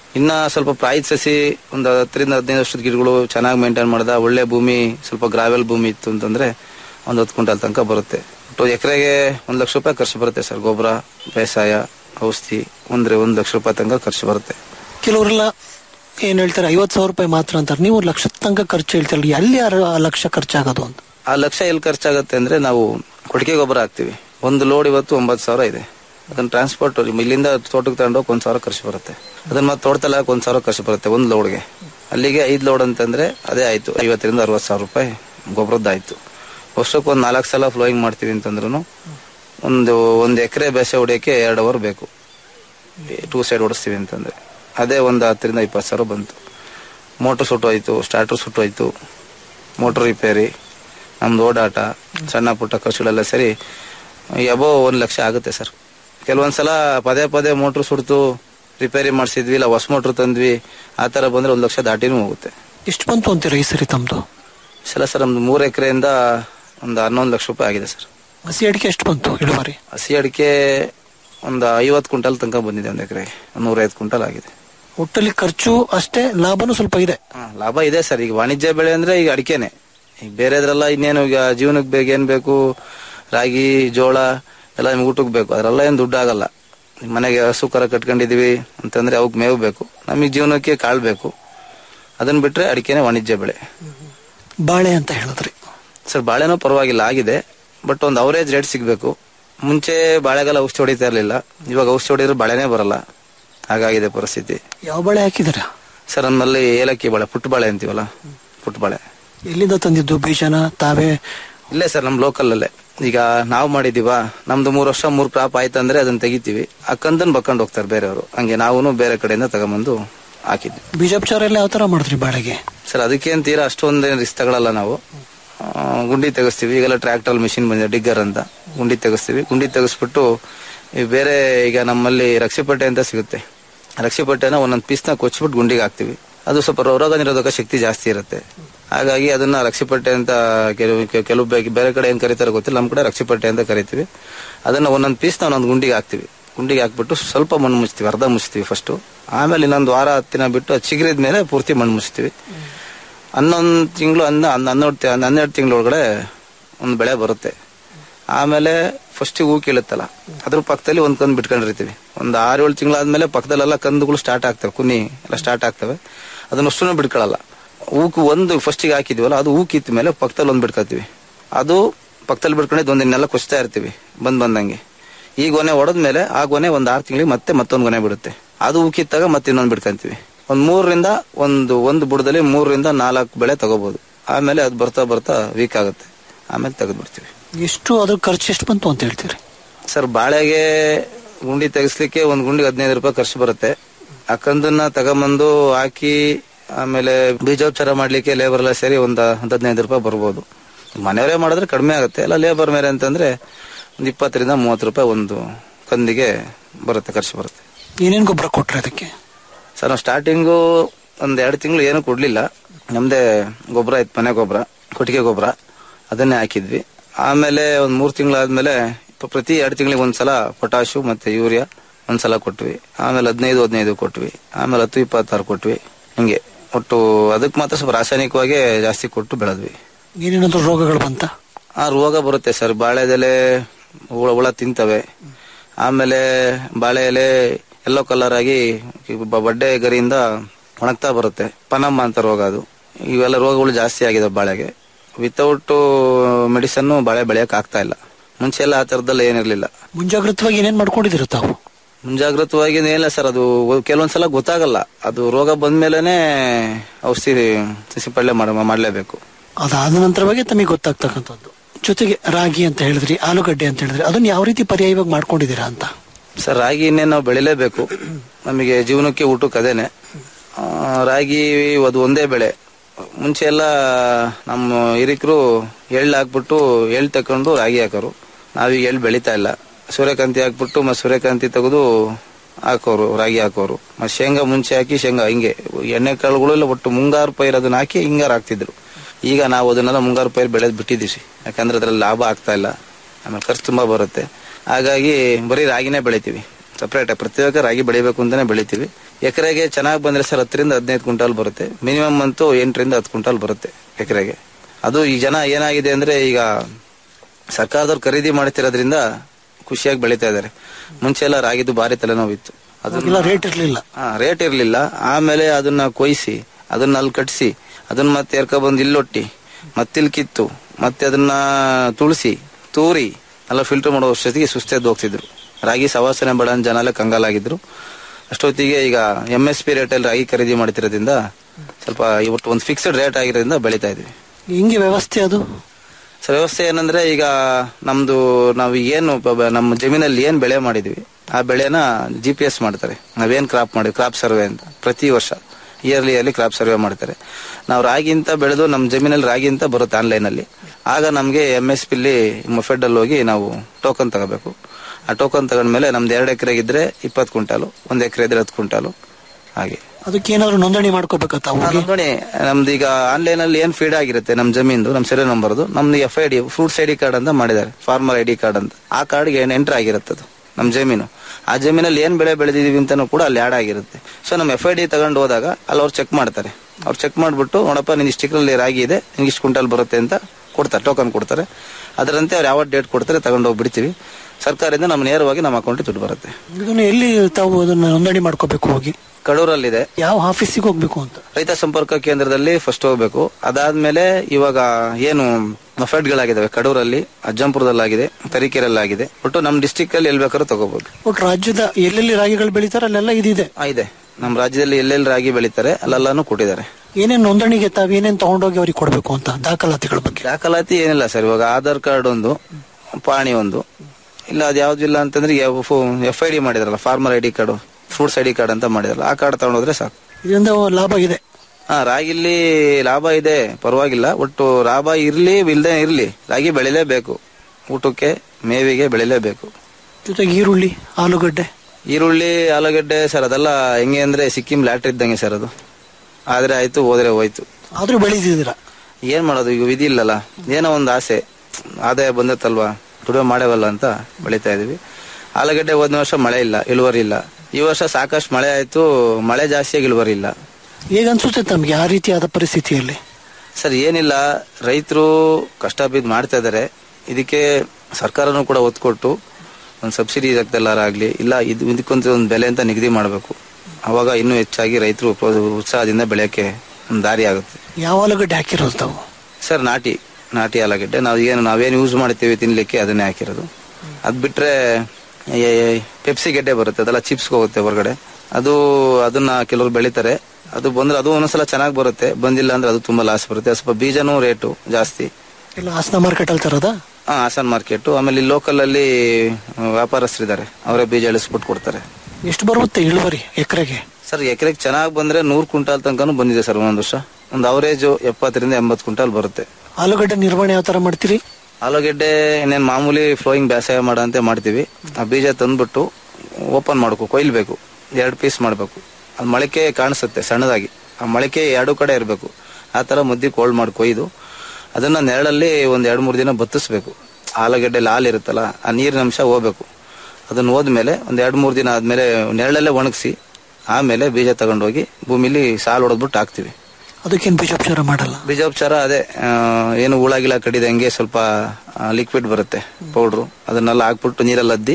ಇನ್ನ ಸ್ವಲ್ಪ ಪ್ರಾಯಿತ್ ಸಸಿ ಒಂದು ಹತ್ತರಿಂದ ಹದಿನೈದು ವರ್ಷದ ಗಿಡಗಳು ಚೆನ್ನಾಗಿ ಮೇಂಟೈನ್ ಮಾಡ್ದ ಒಳ್ಳೆ ಭೂಮಿ ಸ್ವಲ್ಪ ಗ್ರಾವೆಲ್ ಭೂಮಿ ಇತ್ತು ಅಂತಂದ್ರೆ ಒಂದು ಹತ್ತು ಕ್ವಿಂಟಲ್ ತನಕ ಬರುತ್ತೆ ಒಟ್ಟು ಎಕರೆಗೆ ಒಂದು ಲಕ್ಷ ರೂಪಾಯಿ ಖರ್ಚು ಬರುತ್ತೆ ಸರ್ ಗೊಬ್ಬರ ಬೇಸಾಯ ಔಷಧಿ ಒಂದ್ರೆ ಒಂದು ಲಕ್ಷ ರೂಪಾಯಿ ತನಕ ಖರ್ಚು ಬರುತ್ತೆ ಕೆಲವರೆಲ್ಲ ಏನ್ ಹೇಳ್ತಾರೆ ಐವತ್ ಸಾವಿರ ರೂಪಾಯಿ ಮಾತ್ರ ಅಂತಾರೆ ನೀವು ಲಕ್ಷ ತನಕ ಖರ್ಚು ಹೇಳ್ತೀರಲ್ಲ ಎಲ್ಲಿ ಯಾರು ಆ ಲಕ್ಷ ಖರ್ಚಾಗೋದು ಅಂತ ಆ ಲಕ್ಷ ಎಲ್ಲಿ ಖರ್ಚಾಗುತ್ತೆ ಅಂದ್ರೆ ನಾವು ಕೊಟ್ಟಿಗೆ ಗೊಬ್ಬರ ಹಾಕ್ತಿವಿ ಒಂದು ಲೋಡ್ ಇವತ್ತು ಒಂಬತ್ತು ಸಾವಿರ ಇದೆ ಅದನ್ನ ಟ್ರಾನ್ಸ್ಪೋರ್ಟ್ ಇಲ್ಲಿಂದ ತೋಟಕ್ಕೆ ತಗೊಂಡೋಗಿ ಒಂದ್ ಸಾವಿರ ಖರ್ಚು ಬರುತ್ತೆ ಅದನ್ನ ಮತ್ತೆ ತೋಟದಲ್ಲಿ ಹಾಕಿ ಒಂದ್ ಸಾವಿರ ಖರ್ಚು ಬರುತ್ತೆ ಒಂದು ಲೋಡ್ಗೆ ಅಲ್ಲಿಗೆ ಐದು ಲೋಡ್ ಅಂತಂದ್ರೆ ಅದೇ ಆಯ್ತು ಐವತ್ತರಿಂದ ಅರವತ್ತು ಸಾವಿರ ರೂಪಾಯಿ ಗೊಬ್ಬರದ್ದಾಯ್ತು ವರ್ಷಕ್ಕೆ ಒಂದು ನಾಲ್ಕು ಸಲ ಫ್ಲೋಯಿಂಗ್ ಮಾಡ್ತೀವಿ ಅಂತಂದ್ರೂ ಒಂದು ಒಂದು ಎಕರೆ ಬೇಸೆ ಹೊಡಿಯೋಕೆ ಎರಡು ಅವರ್ ಬೇಕು ಟೂ ಸೈಡ್ ಓಡಿಸ್ತೀವಿ ಅಂತಂದ್ರೆ ಅದೇ ಒಂದು ಹತ್ತರಿಂದ ಇಪ್ಪತ್ತು ಸಾವಿರ ಬಂತು ಮೋಟ್ರ್ ಸುಟ್ಟೋಯ್ತು ಸ್ಟಾರ್ಟರ್ ಸುಟ್ಟೋಯ್ತು ಮೋಟ್ರ್ ರಿಪೇರಿ ನಮ್ದು ಓಡಾಟ ಸಣ್ಣ ಪುಟ್ಟ ಖರ್ಚುಗಳೆಲ್ಲ ಸರಿ ಎಬೋ ಒಂದು ಲಕ್ಷ ಆಗುತ್ತೆ ಸರ್ ಕೆಲವೊಂದ್ಸಲ ಪದೇ ಪದೇ ಮೋಟ್ರ್ ಸುಡ್ತು ರಿಪೇರಿ ಮಾಡಿಸಿದ್ವಿ ಇಲ್ಲ ಹೊಸ ಮೋಟ್ರ್ ತಂದ್ವಿ ಆ ಥರ ಬಂದ್ರೆ ಒಂದು ಲಕ್ಷ ದಾಟಿನೂ ಹೋಗುತ್ತೆ ಎಷ್ಟು ಬಂತು ಅಂತೀರ ಈ ಸರಿ ತಮ್ದು ಈ ಸಲ ಸರ್ ನಮ್ದು ಮೂರು ಎಕರೆಯಿಂದ ಒಂದು ಹನ್ನೊಂದು ಲಕ್ಷ ರೂಪಾಯಿ ಆಗಿದೆ ಸರ್ ಹಸಿ ಅಡಿಕೆ ಎಷ್ಟು ಬಂತು ಇಳುವರಿ ಹಸಿ ಅಡಿಕೆ ಒಂದು ಐವತ್ತು ಕ್ವಿಂಟಲ್ ತನಕ ಬಂದಿದೆ ಒಂದು ಎಕರೆಗೆ ನೂರೈವತ್ತು ಕ್ವಿಂಟಲ್ ಆಗಿದೆ ಒಟ್ಟಲ್ಲಿ ಖರ್ಚು ಅಷ್ಟೇ ಲಾಭನೂ ಸ್ವಲ್ಪ ಇದೆ ಹಾ, ಲಾಭ ಇದೆ ಸರ್ ಈಗ ವಾಣಿಜ್ಯ ಬೆಳೆ ಅಂದ್ರೆ ಈಗ ಅಡಿಕೆನೆ ಈಗ ಬೇರೆದ್ರೆಲ್ಲ ಇನ್ನೇನು ಈಗ ಜೀವನಕ್ಕೆ ಬೇಕು ಏನ್ ಬೇಕು ರಾಗಿ ಜೋಳ ಎಲ್ಲ ನಿಮ್ಗೆ ಊಟಕ್ಕೆ ಬೇಕು ಅದರೆಲ್ಲ ಏನ್ ದುಡ್ಡು ಆಗಲ್ಲ ನಿಮ್ ಮನೆಗೆ ಹಸು ಕರ ಕಟ್ಕೊಂಡಿದೀವಿ ಅಂತಂದ್ರೆ ಅವಕ್ ಮೇವು ಬೇಕು ನಮಗೆ ಜೀವನಕ್ಕೆ ಕಾಳು ಬೇಕು ಅದನ್ನ ಬಿಟ್ರೆ ಅಡಿಕೆನೆ ವಾಣಿಜ್ಯ ಬೆಳೆ ಬಾಳೆ ಅಂತ ಹೇಳಿದ್ರಿ ಸರ್ ಬಾಳೆನೂ ಪರವಾಗಿಲ್ಲ ಆಗಿದೆ ಬಟ್ ಒಂದು ಅವರೇಜ್ ರೇಟ್ ಸಿಗ್ಬೇಕು ಮುಂಚೆ ಬಾಳೆಗೆಲ್ಲ ಔಷಧಿ ಹೊಡಿತಾ ಇರ್ಲಿಲ್ಲ ಇವಾಗ ಔಷಧಿ ಹೊಡಿದ್ರೆ ಬಾಳೆನೇ ಬರಲ್ಲ ಹಾಗಾಗಿದೆ ಪರಿಸ್ಥಿತಿ ಯಾವ ಬಾಳೆ ಹಾಕಿದ್ದೀರಾ ಸರ್ ನಮ್ಮಲ್ಲಿ ಏಲಕ್ಕಿ ಬಾಳೆ ಪುಟ್ಟ ಬಾಳೆ ಅಂತೀವಲ್ಲ ಪುಟ್ಟ ಬಾಳೆ ಎಲ್ಲಿಂದ ತಂದಿದ್ದು ಬೀಜನ ತಾವೇ ಇಲ್ಲೇ ಸರ್ ನಮ್ ಲೋಕಲ್ ಅಲ್ಲೇ ಈಗ ನಾವು ಮಾಡಿದೀವ ನಮ್ದು ಮೂರ್ ವರ್ಷ ಮೂರ್ ಕ್ರಾಪ್ ಆಯ್ತಂದ್ರೆ ಅದನ್ನ ತೆಗಿತೀವಿ ಆ ಕಂದನ್ ಬಕ್ಕೊಂಡು ಹೋಗ್ತಾರೆ ಬೇರೆಯವರು ಹಂಗೆ ನಾವು ಬೇರೆ ಕಡೆಯಿಂದ ತಗೊಂಬಂದು ಹಾಕಿದ್ವಿ ಬೀಜೋಪಚಾರ ಎಲ್ಲ ಯಾವ ತರ ಮಾಡಿದ್ರಿ ಬಾಳೆಗೆ ಸರ್ ಅದಕ್ಕೆ ತೀರಾ ಅಷ್ಟೊಂದೇನು ರಿಸ್ಕ್ ತಗೊಳಲ್ಲ ನಾವು ಆ, ಗುಂಡಿ ತೆಗಿಸ್ತೀವಿ ಈಗೆಲ್ಲ ಟ್ರ್ಯಾಕ್ಟರ್ ಮಿಷಿನ್ ಬಂದಿದೆ ಡಿಗ್ಗರ್ ಅಂತ ಗುಂಡಿ ತೆಗಿಸ್ತೀವಿ ಗುಂಡಿ ತೆಗಿಸ್ಬಿಟ್ಟು ಈ ಬೇರೆ ಈಗ ನಮ್ಮಲ್ಲಿ ರಕ್ಷಿಪಟ್ಟೆ ಅಂತ ಸಿಗುತ್ತೆ ರಕ್ಷಿಪಟ್ಟೆನ ಒಂದೊಂದು ಪೀಸ್ನ ಕೊಚ್ಬಿಟ್ಟು ಗುಂಡಿಗೆ ಹಾಕ್ತಿವಿ ಅದು ಸ್ವಲ್ಪ ರೋಗ ನಿರೋಧಕ ಶಕ್ತಿ ಜಾಸ್ತಿ ಇರುತ್ತೆ ಹಾಗಾಗಿ ಅದನ್ನ ರಕ್ಷಿಪಟ್ಟೆ ಅಂತ ಕೆಲವು ಕೆ- ಕೆಲವು ಬೇ- ಬೇರೆ ಕಡೆ ಏನ್ ಕರೀತಾರೆ ಗೊತ್ತಿಲ್ಲ ನಮ್ಮ ಕಡೆ ರಕ್ಷಿಪಟ್ಟೆ ಅಂತ ಕರಿತೀವಿ ಅದನ್ನ ಒಂದೊಂದು ಪೀಸ್ನ ಒಂದೊಂದು ಗುಂಡಿಗೆ ಹಾಕ್ತಿವಿ ಗುಂಡಿಗೆ ಹಾಕ್ಬಿಟ್ಟು ಸ್ವಲ್ಪ ಮಣ್ಣು ಮುಚ್ತೀವಿ ಅರ್ಧ ಮುಚ್ತೀವಿ ಫಸ್ಟ್ ಆಮೇಲೆ ಇನ್ನೊಂದು ವಾರ ಹತ್ತು ದಿನ ಬಿಟ್ಟು ಅದು ಚಿಗುರಿದ ಮೇಲೆ ಪೂರ್ತಿ ಮಣ್ಣು ಮುಚ್ತೀವಿ ಹನ್ನೊಂದು ತಿಂಗಳು ಹನ್ನ ಹನ್ನೆರಡು ತಿ- ಹನ್ನೆರಡು ತಿಂಗಳ ಒಳಗಡೆ ಒಂದು ಬೆಳೆ ಬರುತ್ತೆ ಆಮೇಲೆ ಫಸ್ಟ್ ಹೂ ಕೀಳುತ್ತಲ್ಲ ಅದ್ರ ಪಕ್ಕದಲ್ಲಿ ಒಂದ್ ಕಂದು ಬಿಟ್ಕೊಂಡಿರ್ತೀವಿ ಒಂದು ಆರು ಏಳು ತಿಂಗಳಾದ್ಮೇಲೆ ಪಕ್ಕದಲ್ಲೆಲ್ಲ ಕಂದುಗಳು ಸ್ಟಾರ್ಟ್ ಆಗ್ತವೆ ಕುನಿ ಎಲ್ಲ ಸ್ಟಾರ್ಟ್ ಆಗ್ತವೆ ಅದನ್ನಷ್ಟೂ ಬಿಡ್ಕೊಳ್ಳಲ್ಲ ಹೂಕು ಒಂದು ಫಸ್ಟಿಗೆ ಹಾಕಿದ್ವಲ್ಲ ಅದು ಹೂ ಕಿತ್ತ ಮೇಲೆ ಪಕ್ಕದಲ್ಲಿ ಒಂದು ಬಿಡ್ಕೊತೀವಿ ಅದು ಪಕ್ಕದಲ್ಲಿ ಬಿಡ್ಕೊಂಡಿದ್ದು ಒಂದಿನ್ನೆಲ್ಲ ಕೊಚ್ತಾ ಇರ್ತೀವಿ ಬಂದ್ ಬಂದಂಗೆ ಈ ಗೊನೆ ಹೊಡೆದ್ಮೇಲೆ ಆ ಗೊನೆ ಒಂದ್ ಆರು ತಿಂಗಳಿಗೆ ಮತ್ತೆ ಮತ್ತೊಂದು ಗೊನೆ ಬಿಡುತ್ತೆ ಅದು ಹೂ ಕಿತ್ತಾಗ ಮತ್ತೆ ಇನ್ನೊಂದು ಬಿಡ್ಕೊಂತೀವಿ ಒಂದ್ ಮೂರರಿಂದ ಒಂದು ಒಂದು ಬುಡದಲ್ಲಿ ಮೂರರಿಂದ ನಾಲ್ಕು ಬೆಳೆ ತಗೋಬಹುದು ಆಮೇಲೆ ಅದು ಬರ್ತಾ ಬರ್ತಾ ವೀಕ್ ಆಗುತ್ತೆ ಆಮೇಲೆ ತೆಗೆದು ಬಿಡ್ತೀವಿ ಎಷ್ಟು ಅದ್ರ ಖರ್ಚು ಎಷ್ಟು ಬಂತು ಅಂತ ಹೇಳ್ತೀರಿ ಸರ್ ಬಾಳೆಗೆ ಗುಂಡಿ ತೆಗಿಸ್ಲಿಕ್ಕೆ ಒಂದ್ ಗುಂಡಿಗೆ ಹದಿನೈದು ರೂಪಾಯಿ ಖರ್ಚು ಬರುತ್ತೆ ಆ ಕಂದನ್ನ ತಗೊಂಬಂದು ಹಾಕಿ ಆಮೇಲೆ ಬೀಜೋಪಚಾರ ಮಾಡ್ಲಿಕ್ಕೆ ಲೇಬರ್ ಎಲ್ಲ ಸೇರಿ ಒಂದ್ ಒಂದ್ ಹದಿನೈದು ರೂಪಾಯಿ ಬರ್ಬೋದು ಮನೆಯವರೇ ಮಾಡಿದ್ರೆ ಕಡಿಮೆ ಆಗುತ್ತೆ ಎಲ್ಲ ಲೇಬರ್ ಮೇಲೆ ಅಂತಂದ್ರೆ ಒಂದ್ ಇಪ್ಪತ್ತರಿಂದ ಮೂವತ್ತು ರೂಪಾಯಿ ಒಂದು ಕಂದಿಗೆ ಬರುತ್ತೆ ಖರ್ಚು ಬರುತ್ತೆ ಏನೇನ್ ಗೊಬ್ಬರ ಕೊಟ್ರೆ ಅದಕ್ಕೆ ಸರ್ ನಾವು ಸ್ಟಾರ್ಟಿಂಗು ಒಂದ್ ಎರಡು ತಿಂಗಳು ಏನು ಕೊಡ್ಲಿಲ್ಲ ನಮ್ದೇ ಗೊಬ್ಬರ ಇತ್ತು ಮನೆ ಗೊಬ್ಬರ ಕೊಟ್ಟಿಗೆ ಗೊಬ್ಬರ ಅದನ್ನೇ ಹಾಕಿದ್ವಿ ಆಮೇಲೆ ಒಂದ್ ಮೂರ್ ತಿಂಗಳಾದ್ಮೇಲೆ ಪ- ಪ್ರತಿ ಎರಡು ತಿಂಗಳಿಗೆ ಒಂದ್ಸಲ ಪೊಟಾಶು ಮತ್ತೆ ಯೂರಿಯಾ ಒಂದ್ಸಲ ಕೊಟ್ವಿ ಆಮೇಲೆ ಹದಿನೈದು ಹದಿನೈದು ಕೊಟ್ವಿ ಆಮೇಲೆ ಹತ್ತು ಇಪ್ಪತ್ತಾರು ಕೊಟ್ವಿ ಹಿಂಗೆ ಒಟ್ಟು ಅದಕ್ಕೆ ಮಾತ್ರ ಸ್ವಲ್ಪ ರಾಸಾಯನಿಕವಾಗಿ ಜಾಸ್ತಿ ಕೊಟ್ಟು ಬೆಳೆದ್ವಿ ಏನೇನಾದ್ರೂ ರೋಗಗಳು ಬಂತ ಆ ರೋಗ ಬರುತ್ತೆ ಸರ್ ಬಾಳೆದೆಲೆ ಹುಳ ಹುಳ ತಿಂತವೆ ಆಮೇಲೆ ಬಾಳೆ ಎಲೆ ಎಲ್ಲೋ ಕಲರ್ ಆಗಿ ಬ- ಬಡ್ಡೆ ಗರಿಯಿಂದ ಒಣಗ್ತಾ ಬರುತ್ತೆ ಪನಮ್ಮ ಅಂತ ರೋಗ ಅದು ಇವೆಲ್ಲ ರೋಗಗಳು ಜಾಸ್ತಿ ಆಗಿದೆ ಬಾಳೆಗೆ ವಿತೌಟ್ ಮೆಡಿಸನ್ ಬಾಳೆ ಬೆಳೆಯಕ್ ಆಗ್ತಾ ಇಲ್ಲ ಮುಂಚೆ ಎಲ್ಲ ಆ ತರದಲ್ಲ ಏನಿರ್ಲಿಲ್ಲ ಮುಂಜಾಗ್ರತವಾಗಿ ಏನೇನ್ ಮಾಡ್ಕೊಂಡಿದ್ದೀರ ತಾವು ಮುಂಜಾಗ್ರತವಾಗಿ ಏನಿಲ್ಲ ಸರ್ ಅದು ಕೆಲವೊಂದ್ಸಲ ಗೊತ್ತಾಗಲ್ಲ ಅದು ರೋಗ ಬಂದ್ಮೇಲೆನೆ ಔಷಧಿ ಸಿಸಿಪಳ್ಳೆ ಮಾಡ ಮಾಡ್ಲೇಬೇಕು ಅದಾದ ನಂತರವಾಗಿ ತಮಗೆ ಗೊತ್ತಾಗ್ತಕ್ಕಂಥದ್ದು ಜೊತೆಗೆ ರಾಗಿ ಅಂತ ಹೇಳಿದ್ರಿ ಆಲೂಗಡ್ಡೆ ಅಂತ ಹೇಳಿದ್ರಿ ಅದನ್ನ ಯಾವ ರೀತಿ ಪರ್ಯಾಯವಾಗಿ ಮಾಡ್ಕೊಂಡಿದ್ದೀರಾ ಅಂತ ಸರ್ ರಾಗಿ ಇನ್ನೇನು ನಾವು ಬೆಳಿಲೇಬೇಕು ನಮಗೆ ಜೀವನಕ್ಕೆ ಊಟಕ್ಕೆ ಅದೇನೆ ಆ, ರಾಗಿ ಅದು ಒಂದೇ ಬೆಳೆ ಮುಂಚೆ ಎಲ್ಲ ನಮ್ಮ ಹಿರಿಕರು ಎಳ್ಳು ಹಾಕ್ಬಿಟ್ಟು ಎಳ್ಳು ತಕೊಂಡು ರಾಗಿ ಹಾಕೋರು ನಾವೀಗ ಎಳ್ಳು ಬೆಳಿತಾ ಇಲ್ಲ ಸೂರ್ಯಕಾಂತಿ ಹಾಕ್ಬಿಟ್ಟು ಮತ್ತೆ ಸೂರ್ಯಕಾಂತಿ ತೆಗೆದು ಹಾಕೋರು ರಾಗಿ ಹಾಕೋರು ಮತ್ತೆ ಶೇಂಗಾ ಮುಂಚೆ ಹಾಕಿ ಶೇಂಗಾ ಹಿಂಗೆ ಎಣ್ಣೆ ಕಾಳುಗಳು ಎಲ್ಲ ಒಟ್ಟು ಮುಂಗಾರು ಪೈರ್ ಅದನ್ನ ಹಾಕಿ ಹಿಂಗಾರು ಹಾಕ್ತಿದ್ರು ಈಗ ನಾವು ಅದನ್ನೆಲ್ಲ ಮುಂಗಾರು ಪೈರ್ ಬೆಳೆದ್ ಬಿಟ್ಟಿದ್ದೀವಿ ಯಾಕಂದ್ರೆ ಅದ್ರಲ್ಲಿ ಲಾಭ ಆಗ್ತಾ ಇಲ್ಲ ಆಮೇಲೆ ಖರ್ಚು ತುಂಬಾ ಬರುತ್ತೆ ಹಾಗಾಗಿ ಬರೀ ರಾಗಿನೇ ಬೆಳಿತೀವಿ ಸಪ್ರೇಟ್ ಪ್ರತ್ಯೇಕ ರಾಗಿ ಬೆಳಿಬೇಕು ಅಂತಾನೆ ಬೆಳಿತೀವಿ ಎಕರೆಗೆ ಚೆನ್ನಾಗಿ ಬಂದ್ರೆ ಸರ್ ಹತ್ತರಿಂದ ಹದಿನೈದು ಕ್ವಿಂಟಾಲ್ ಬರುತ್ತೆ ಮಿನಿಮಮ್ ಅಂತೂ ಎಂಟರಿಂದ ಹತ್ತು ಕ್ವಿಂಟಾಲ್ ಬರುತ್ತೆ ಎಕರೆಗೆ ಅದು ಈ ಜನ ಏನಾಗಿದೆ ಅಂದ್ರೆ ಈಗ ಸರ್ಕಾರದವ್ರು ಖರೀದಿ ಮಾಡ್ತಿರೋದ್ರಿಂದ ಖುಷಿಯಾಗಿ ಬೆಳೀತಾ ಇದ್ದಾರೆ ಮುಂಚೆ ಎಲ್ಲ ರಾಗಿದು ಭಾರಿ ತಲೆನೋವಿತ್ತು ಅವಾಗೆಲ್ಲ ರೇಟ್ ಇರ್ಲಿಲ್ಲ ರೇಟ್ ಇರಲಿಲ್ಲ ಆಮೇಲೆ ಅದನ್ನ ಕೊಯ್ಸಿ ಅದನ್ನ ಅಲ್ಲಿ ಕಟ್ಸಿ ಅದನ್ನ ಮತ್ತೆ ಎರ್ಕ ಬಂದು ಇಲ್ಲೊಟ್ಟಿ ಮತ್ತಿಲ್ಲಿ ಕಿತ್ತು ಮತ್ತೆ ಅದನ್ನ ತುಳಸಿ ತೂರಿ ಎಲ್ಲ ಫಿಲ್ಟರ್ ಮಾಡೋ ಅಷ್ಟೊತ್ತಿಗೆ ಸುಸ್ತೆದ್ದು ಹೋಗ್ತಿದ್ರು ರಾಗಿ ಸವಾಸನೆ ಬೇಡ ಅಂತ ಜನ ಎಲ್ಲ ಕಂಗಾಲಾಗಿದ್ರು ಅಷ್ಟೊತ್ತಿಗೆ ಈಗ ಎಂ ಎಸ್ ಪಿ ರೇಟಲ್ಲಿ ರಾಗಿ ಖರೀದಿ ಮಾಡ್ತಿರೋದ್ರಿಂದ ಸ್ವಲ್ಪ ಇವತ್ತು ಒಂದು ಫಿಕ್ಸ್ಡ್ ರೇಟ್ ಆಗಿರೋದ್ರಿಂದ ಬೆಳೀತಾ ಇದೀವಿ ಹಿಂಗೆ ವ್ಯವಸ್ಥೆ ಅದು ಸರ್ ವ್ಯವಸ್ಥೆ ಏನಂದ್ರೆ ಈಗ ನಮ್ದು ನಾವು ಏನು ಬ- ಬ- ನಮ್ಮ ಜಮೀನಲ್ಲಿ ಏನ್ ಬೆಳೆ ಮಾಡಿದ್ವಿ ಆ ಬೆಳೆನ ಜಿ ಪಿ ಎಸ್ ಮಾಡ್ತಾರೆ ನಾವೇನ್ ಕ್ರಾಪ್ ಮಾಡಿದ್ವಿ ಕ್ರಾಪ್ ಸರ್ವೆ ಅಂತ ಪ್ರತಿ ವರ್ಷ ಇಯರ್ಲಿ ಇಯರ್ಲಿ ಕ್ರಾಪ್ ಸರ್ವೆ ಮಾಡ್ತಾರೆ ನಾವು ರಾಗಿ ಅಂತ ಬೆಳೆದು ನಮ್ಮ ಜಮೀನಲ್ಲಿ ರಾಗಿ ಅಂತ ಬರುತ್ತೆ ಆನ್ಲೈನ್ ಅಲ್ಲಿ ಆಗ ನಮಗೆ ಎಂ ಎಸ್ ಪಿಲಿ ಮೊಫೆಡ್ ಅಲ್ಲಿ ಹೋಗಿ ನಾವು ಟೋಕನ್ ತಗೋಬೇಕು ಆ ಟೋಕನ್ ತಗೊಂಡ್ಮೇಲೆ ನಮ್ದು ಎರಡು ಎಕರೆಗಿದ್ರೆ ಇಪ್ಪತ್ತು ಕ್ವಿಂಟಾಲು ಒಂದ್ ಎಕರೆ ಇದ್ರೆ ಹತ್ತು ಕ್ವಿಂಟಾಲು ಹಾಗೆ ಅದಕ್ಕೆ ಏನಾದ್ರು ನೋಂದಣಿ ಮಾಡ್ಕೋಬೇಕಾ ತಾವು ಹೋಗಿ? ನೋಡಿ ನಮ್ದು ಈಗ ಆನ್ಲೈನ್ ಅಲ್ಲಿ ಏನ್ ಫೀಡ್ ಆಗಿರುತ್ತೆ ನಮ್ ಜಮೀನ್ದು ನಮ್ ಸೆರೆ ನಂಬರ್ದು ನಮ್ದು F I D fruits I D card ಅಂತ ಮಾಡಿದ್ದಾರೆ ಫಾರ್ಮರ್ ಐ ಡಿ ಕಾರ್ಡ್ ಅಂತ ಆ ಕಾರ್ಡ್ಗೆ ಎಂಟರ್ ಆಗಿರುತ್ತೆ ಅದು ನಮ್ ಜಮೀನು ಆ ಜಮೀನಲ್ಲಿ ಏನ್ ಬೆಳೆ ಬೆಳೆದಿದೀವಿ ಅಂತಾನು ಕೂಡ ಅಲ್ಲಿ ಆಡ್ ಆಗಿರುತ್ತೆ ಸೊ ನಮ್ ಎಫ್ ಐ ಡಿ ತಗೊಂಡು ಹೋದಾಗ ಅಲ್ಲಿ ಅವ್ರು ಚೆಕ್ ಮಾಡ್ತಾರೆ ಅವ್ರು ಚೆಕ್ ಮಾಡ್ಬಿಟ್ಟು ನೋಡಪ್ಪ ನಿನ್ ಇಷ್ಟಕ್ರಲ್ಲಿ ರಾಗಿ ಇದೆ ನಿಂಗೆ ಇಷ್ಟು ಕ್ವಿಂಟಲ್ ಬರುತ್ತೆ ಅಂತ ಕೊಡ್ತಾರೆ ಟೋಕನ್ ಕೊಡ್ತಾರೆ ಅದರಂತೆ ಅವ್ರು ಯಾವ ಡೇಟ್ ಕೊಡ್ತಾರೆ ತಗೊಂಡು ಹೋಗಿ ಬಿಡ್ತೀವಿ ಸರ್ಕಾರದಿಂದ ನಮ್ಮ ನೇರವಾಗಿ ನಮ್ಮ ಅಕೌಂಟಿಗೆ ದುಡ್ಡು ಬರುತ್ತೆ ಇದನ್ನ ಎಲ್ಲಿ ತಾವು ಅದನ್ನ ನೋಂದಣಿ ಮಾಡ್ಕೋಬೇಕು ಹೋಗಿ ಕಡೂರಲ್ಲಿದೆ ಯಾವ ಆಫೀಸಿಗೆ ಹೋಗ್ಬೇಕು ಅಂತ ರೈತ ಸಂಪರ್ಕ ಕೇಂದ್ರದಲ್ಲಿ ಫಸ್ಟ್ ಹೋಗ್ಬೇಕು ಅದಾದ್ಮೇಲೆ ಇವಾಗ ಏನು ಮಫೆಡ್ಗಳಾಗಿದ್ದಾವೆ ಕಡೂರಲ್ಲಿ ಅಜ್ಜಂಪುರದಲ್ಲಾಗಿದೆ ತರೀಕೆರೆಲ್ಲಾಗಿದೆ ಒಟ್ಟು ನಮ್ಮ ಡಿಸ್ಟಿಕ್ ಅಲ್ಲಿ ಎಲ್ಲಿ ಬೇಕಾದ್ರೂ ತಗೋಬಹುದು ಒಟ್ಟು ರಾಜ್ಯದ ಎಲ್ಲೆಲ್ಲಿ ರಾಗಿಗಳು ಬೆಳೀತಾರೆ ಅಲ್ಲೆಲ್ಲ ಇದಿದೆ ಆ, ಇದೆ ನಮ್ಮ ರಾಜ್ಯದಲ್ಲಿ ಎಲ್ಲೆಲ್ಲಿ ರಾಗಿ ಬೆಳೀತಾರೆ ಅಲ್ಲೆಲ್ಲಾನು ಕೊಟ್ಟಿದ್ದಾರೆ ಏನೇನ್ ನೋಂದಣಿಗೆ ತಾವು ಏನೇನ್ ತಗೊಂಡೋಗಿ ಅವ್ರಿಗೆ ಕೊಡ್ಬೇಕು ಅಂತ ದಾಖಲಾತಿಗಳ ಬಗ್ಗೆ ದಾಖಲಾತಿ ಏನಿಲ್ಲ ಸರ್ ಇವಾಗ ಆಧಾರ್ ಕಾರ್ಡ್ ಒಂದು ಪಾಣಿ ಒಂದು ಇಲ್ಲ ಅದು ಯಾವ್ದಿಲ್ಲ ಅಂತಂದ್ರೆ ಎಫ್ ಐ ಡಿ ಮಾಡಿದ್ರಲ್ಲ farmer I D card fruits I D card ಅಂತ ಮಾಡಿದ್ರಲ್ಲ ಆ ಕಾರ್ಡ್ ತಗೊಂಡೋದ್ರೆ ಸಾಕು ಇದರಿಂದ ಲಾಭ ಇದೆ ಹಾ ರಾಗಿಲಿ ಲಾಭ ಇದೆ ಪರವಾಗಿಲ್ಲ ಒಟ್ಟು ಲಾಭ ಇರ್ಲಿ ಇಲ್ದೇ ಇರ್ಲಿ ರಾಗಿ ಬೆಳಿಲೇಬೇಕು ಊಟಕ್ಕೆ ಮೇವಿಗೆ ಬೆಳಿಲೇಬೇಕು ಜೊತೆಗೆ ಈರುಳ್ಳಿ ಆಲೂಗಡ್ಡೆ ಈರುಳ್ಳಿ ಆಲೂಗಡ್ಡೆ ಸರ್ ಅದೆಲ್ಲ ಹೆಂಗೆ ಅಂದ್ರೆ ಸಿಕ್ಕಿಂ ಲ್ಯಾಟ್ರಿ ಇದ್ದಂಗೆ ಸರ್ ಅದು ಆದ್ರೆ ಆಯ್ತು ಹೋದ್ರೆ ಹೋಯ್ತು ಆದ್ರೂ ಬೆಳೀತಿದ್ದೀರಾ ಏನ್ ಮಾಡೋದು ಈಗ ವಿಧಿ ಇಲ್ಲಲ್ಲ ಏನೋ ಒಂದು ಆಸೆ ಆದಾಯ ಬಂದತ್ತಲ್ವಾ ದುಡಿಮೆ ಮಾಡೇವಲ್ಲ ಅಂತ ಬೆಳಿತಾ ಇದೀವಿ ಆಲೂಗಡ್ಡೆ ಹೋದ್ನ ವರ್ಷ ಮಳೆ ಇಲ್ಲ ಇಳುವರಿ ಇಲ್ಲ ಈ ವರ್ಷ ಸಾಕಷ್ಟು ಮಳೆ ಆಯ್ತು ಮಳೆ ಜಾಸ್ತಿಯಾಗಿ ಇಳುವರಿ ಇಲ್ಲ ಹೇಗ ಅನ್ಸುತ್ತೆ ತಮ್ಗೆ ಆ ರೀತಿಯಾದ ಪರಿಸ್ಥಿತಿಯಲ್ಲಿ ಸರ್ ಏನಿಲ್ಲ ರೈತರು ಕಷ್ಟ ಬಿದ್ದು ಮಾಡ್ತಾ ಇದಾರೆ ಇದಕ್ಕೆ ಸರ್ಕಾರನೂ ಕೂಡ ಒತ್ತು ಕೊಟ್ಟು ಒಂದು ಸಬ್ಸಿಡಿ ಆಗ್ಲಿ ಇಲ್ಲ ಇದು ಇದಕ್ಕೊಂದು ಒಂದು ಬೆಲೆ ಅಂತ ನಿಗದಿ ಮಾಡಬೇಕು ಅವಾಗ ಇನ್ನೂ ಹೆಚ್ಚಾಗಿ ರೈತರು ಉತ್ಸಾಹದಿಂದ ಬೆಳೆಯಕ್ಕೆ ಒಂದು ದಾರಿ ಆಗುತ್ತೆ ಯಾವ ಆಲೂಗಡ್ಡೆ ಹಾಕಿರೋದು ತಾವು ಸರ್ ನಾಟಿ ನಾಟಿ ಆಲೂಗಡ್ಡೆ ನಾವು ಏನು ನಾವೇನು ಯೂಸ್ ಮಾಡ್ತೀವಿ ತಿನ್ಲಿಕ್ಕೆ ಅದನ್ನೇ ಹಾಕಿರೋದು ಅದ್ ಬಿಟ್ರೆ ಈ ಪೆಪ್ಸಿ ಗೆಡ್ಡೆ ಬರುತ್ತೆ ಅದೆಲ್ಲ ಚಿಪ್ಸ್ ಹೋಗುತ್ತೆ ಹೊರಗಡೆ ಅದು ಅದನ್ನ ಕೆಲವರು ಬೆಳಿತಾರೆ ಅದು ಬಂದ್ರೆ ಅದು ಒಂದೊಂದ್ಸಲ ಚೆನ್ನಾಗಿ ಬರುತ್ತೆ ಬಂದಿಲ್ಲ ಅಂದ್ರೆ ಅದು ತುಂಬಾ ಲಾಸ್ ಬರುತ್ತೆ ಸ್ವಲ್ಪ ಬೀಜನೂ ರೇಟು ಜಾಸ್ತಿ ಎಲ್ಲ ಹಾಸನ ಮಾರ್ಕೆಟ್ ಅಲ್ಲಿ ತರದ ಹಾ ಹಾಸನ್ ಮಾರ್ಕೆಟ್ ಆಮೇಲೆ ಇಲ್ಲಿ ಲೋಕಲ್ ಅಲ್ಲಿ ಆ, ವ್ಯಾಪಾರಸ್ಥರಿದ್ದಾರೆ ಅವರೇ ಬೀಜ ಇಳಿಸ್ಬಿಟ್ಟು ಕೊಡ್ತಾರೆ ಎಷ್ಟು ಬರುತ್ತೆ ಇಳುವರಿ ಎಕರೆಗೆ ಸರ್ ಎಕರೆಗೆ ಚೆನ್ನಾಗಿ ಬಂದ್ರೆ ನೂರು ಕ್ವಿಂಟಾಲ್ ತನಕನೂ ಬಂದಿದೆ ಸರ್ ಒಂದೊಂದು ವರ್ಷ ಒಂದು ಅವರೇಜ್ ಎಪ್ಪತ್ತರಿಂದ ಎಂಬತ್ತು ಕ್ವಿಂಟಾಲ್ ಬರುತ್ತೆ ಆಲೂಗಡ್ಡೆ ನಿರ್ವಹಣೆ ಯಾವ ತರ ಮಾಡ್ತೀರಿ ಆಲೂಗೆಡ್ಡೆ ಇನ್ನೇನು ಮಾಮೂಲಿ ಫ್ಲೋಯಿಂಗ್ ಬೇಸಾಯ ಮಾಡಂತೆ ಮಾಡ್ತೀವಿ ಆ ಬೀಜ ತಂದ್ಬಿಟ್ಟು ಓಪನ್ ಮಾಡ್ಕೊ ಕೊಯ್ಲ್ಬೇಕು ಎರಡು ಪೀಸ್ ಮಾಡಬೇಕು ಅದು ಮೊಳಕೆ ಕಾಣಿಸುತ್ತೆ ಸಣ್ಣದಾಗಿ ಆ ಮೊಳಕೆ ಎರಡು ಕಡೆ ಇರಬೇಕು ಆ ಥರ ಮುದ್ದಿ ಕೋಲ್ಡ್ ಮಾಡಿ ಕೊಯ್ದು ಅದನ್ನ ನೆರಳಲ್ಲಿ ಒಂದು ಎರಡು ಮೂರು ದಿನ ಬತ್ತಿಸ್ಬೇಕು ಆಲೂಗೆಡ್ಡೆ ಹಾಲು ಇರುತ್ತಲ್ಲ ಆ ನೀರಿನ ಅಂಶ ಹೋಗ್ಬೇಕು ಅದನ್ನ ಹೋದ್ಮೇಲೆ ಒಂದು ಎರಡು ಮೂರು ದಿನ ಆದ್ಮೇಲೆ ನೆರಳಲ್ಲೇ ಒಣಗಿಸಿ ಆಮೇಲೆ ಬೀಜ ತಗೊಂಡೋಗಿ ಭೂಮಿಲಿ ಸಾಲು ಹೊಡೆದ್ಬಿಟ್ಟು ಹಾಕ್ತಿವಿ ಅದಕ್ಕೇನು ಬೀಜೋಪಚಾರ ಮಾಡಲ್ಲ ಬೀಜೋಪಚಾರ ಅದೇ ಆ, ಏನು ಹುಳ ಗಿಳ ಕಡಿದಂಗೆ ಸ್ವಲ್ಪ ಲಿಕ್ವಿಡ್ ಬರುತ್ತೆ ಪೌಡ್ರು ಅದನ್ನೆಲ್ಲ ಹಾಕ್ಬಿಟ್ಟು ನೀರಲ್ಲಿ ಅದ್ದಿ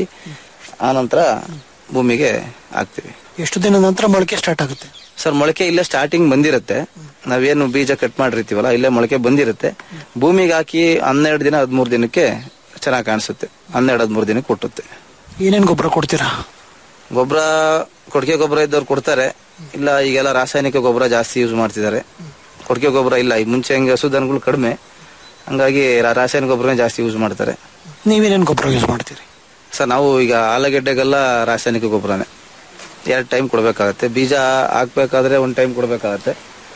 ಆ ನಂತರ ಭೂಮಿಗೆ ಹಾಕ್ತಿವಿ ಎಷ್ಟು ದಿನ ನಂತರ ಮೊಳಕೆ ಸ್ಟಾರ್ಟ್ ಆಗುತ್ತೆ ಸರ್ ಮೊಳಕೆ ಇಲ್ಲೇ ಸ್ಟಾರ್ಟಿಂಗ್ ಬಂದಿರುತ್ತೆ ನಾವೇನು ಬೀಜ ಕಟ್ ಮಾಡಿರ್ತೀವಲ್ಲ ಇಲ್ಲೇ ಮೊಳಕೆ ಬಂದಿರುತ್ತೆ ಭೂಮಿಗೆ ಹಾಕಿ ಹನ್ನೆರಡು ದಿನ ಹದಿಮೂರು ದಿನಕ್ಕೆ ಚೆನ್ನಾಗಿ ಕಾಣಿಸುತ್ತೆ ಹನ್ನೆರಡು ಹದಿಮೂರು ದಿನಕ್ಕೆ ಕೊಟ್ಟುತ್ತೆ ಏನೇನ್ ಗೊಬ್ಬರ ಕೊಡ್ತೀರಾ ಗೊಬ್ಬರ ಕೊಟ್ಟಿಗೆ ಗೊಬ್ಬರ ಇದ್ದವ್ರು ಕೊಡ್ತಾರೆ ಇಲ್ಲ ಈಗೆಲ್ಲ ರಾಸಾಯನಿಕ ಗೊಬ್ಬರ ಜಾಸ್ತಿ ಯೂಸ್ ಮಾಡ್ತಿದ್ದಾರೆ ಕೊಟ್ಟಿಗೆ ಗೊಬ್ಬರ ಇಲ್ಲ ಈಗ ಮುಂಚೆ ಹಂಗೆ ಹಸುಧನಗಳು ಕಡಿಮೆ ಹಂಗಾಗಿ ರಾ- ರಾಸಾಯನಿಕ ಗೊಬ್ಬರನೇ ಜಾಸ್ತಿ ಯೂಸ್ ಮಾಡ್ತಾರೆ ನೀವೇನೇನ್ ಗೊಬ್ಬರ ಯೂಸ್ ಮಾಡ್ತೀರಿ ಸರ್ ನಾವು ಈಗ ಆಲೂಗೆಡ್ಡೆಗೆಲ್ಲ ರಾಸಾಯನಿಕ ಗೊಬ್ಬರನೇ ಎರಡು ಟೈಮ್ ಕೊಡಬೇಕಾಗತ್ತೆ ಬೀಜ ಹಾಕ್ಬೇಕಾದ್ರೆ ಒಂದು ಟೈಮ್ ಕೊಡಬೇಕಾಗತ್ತೆ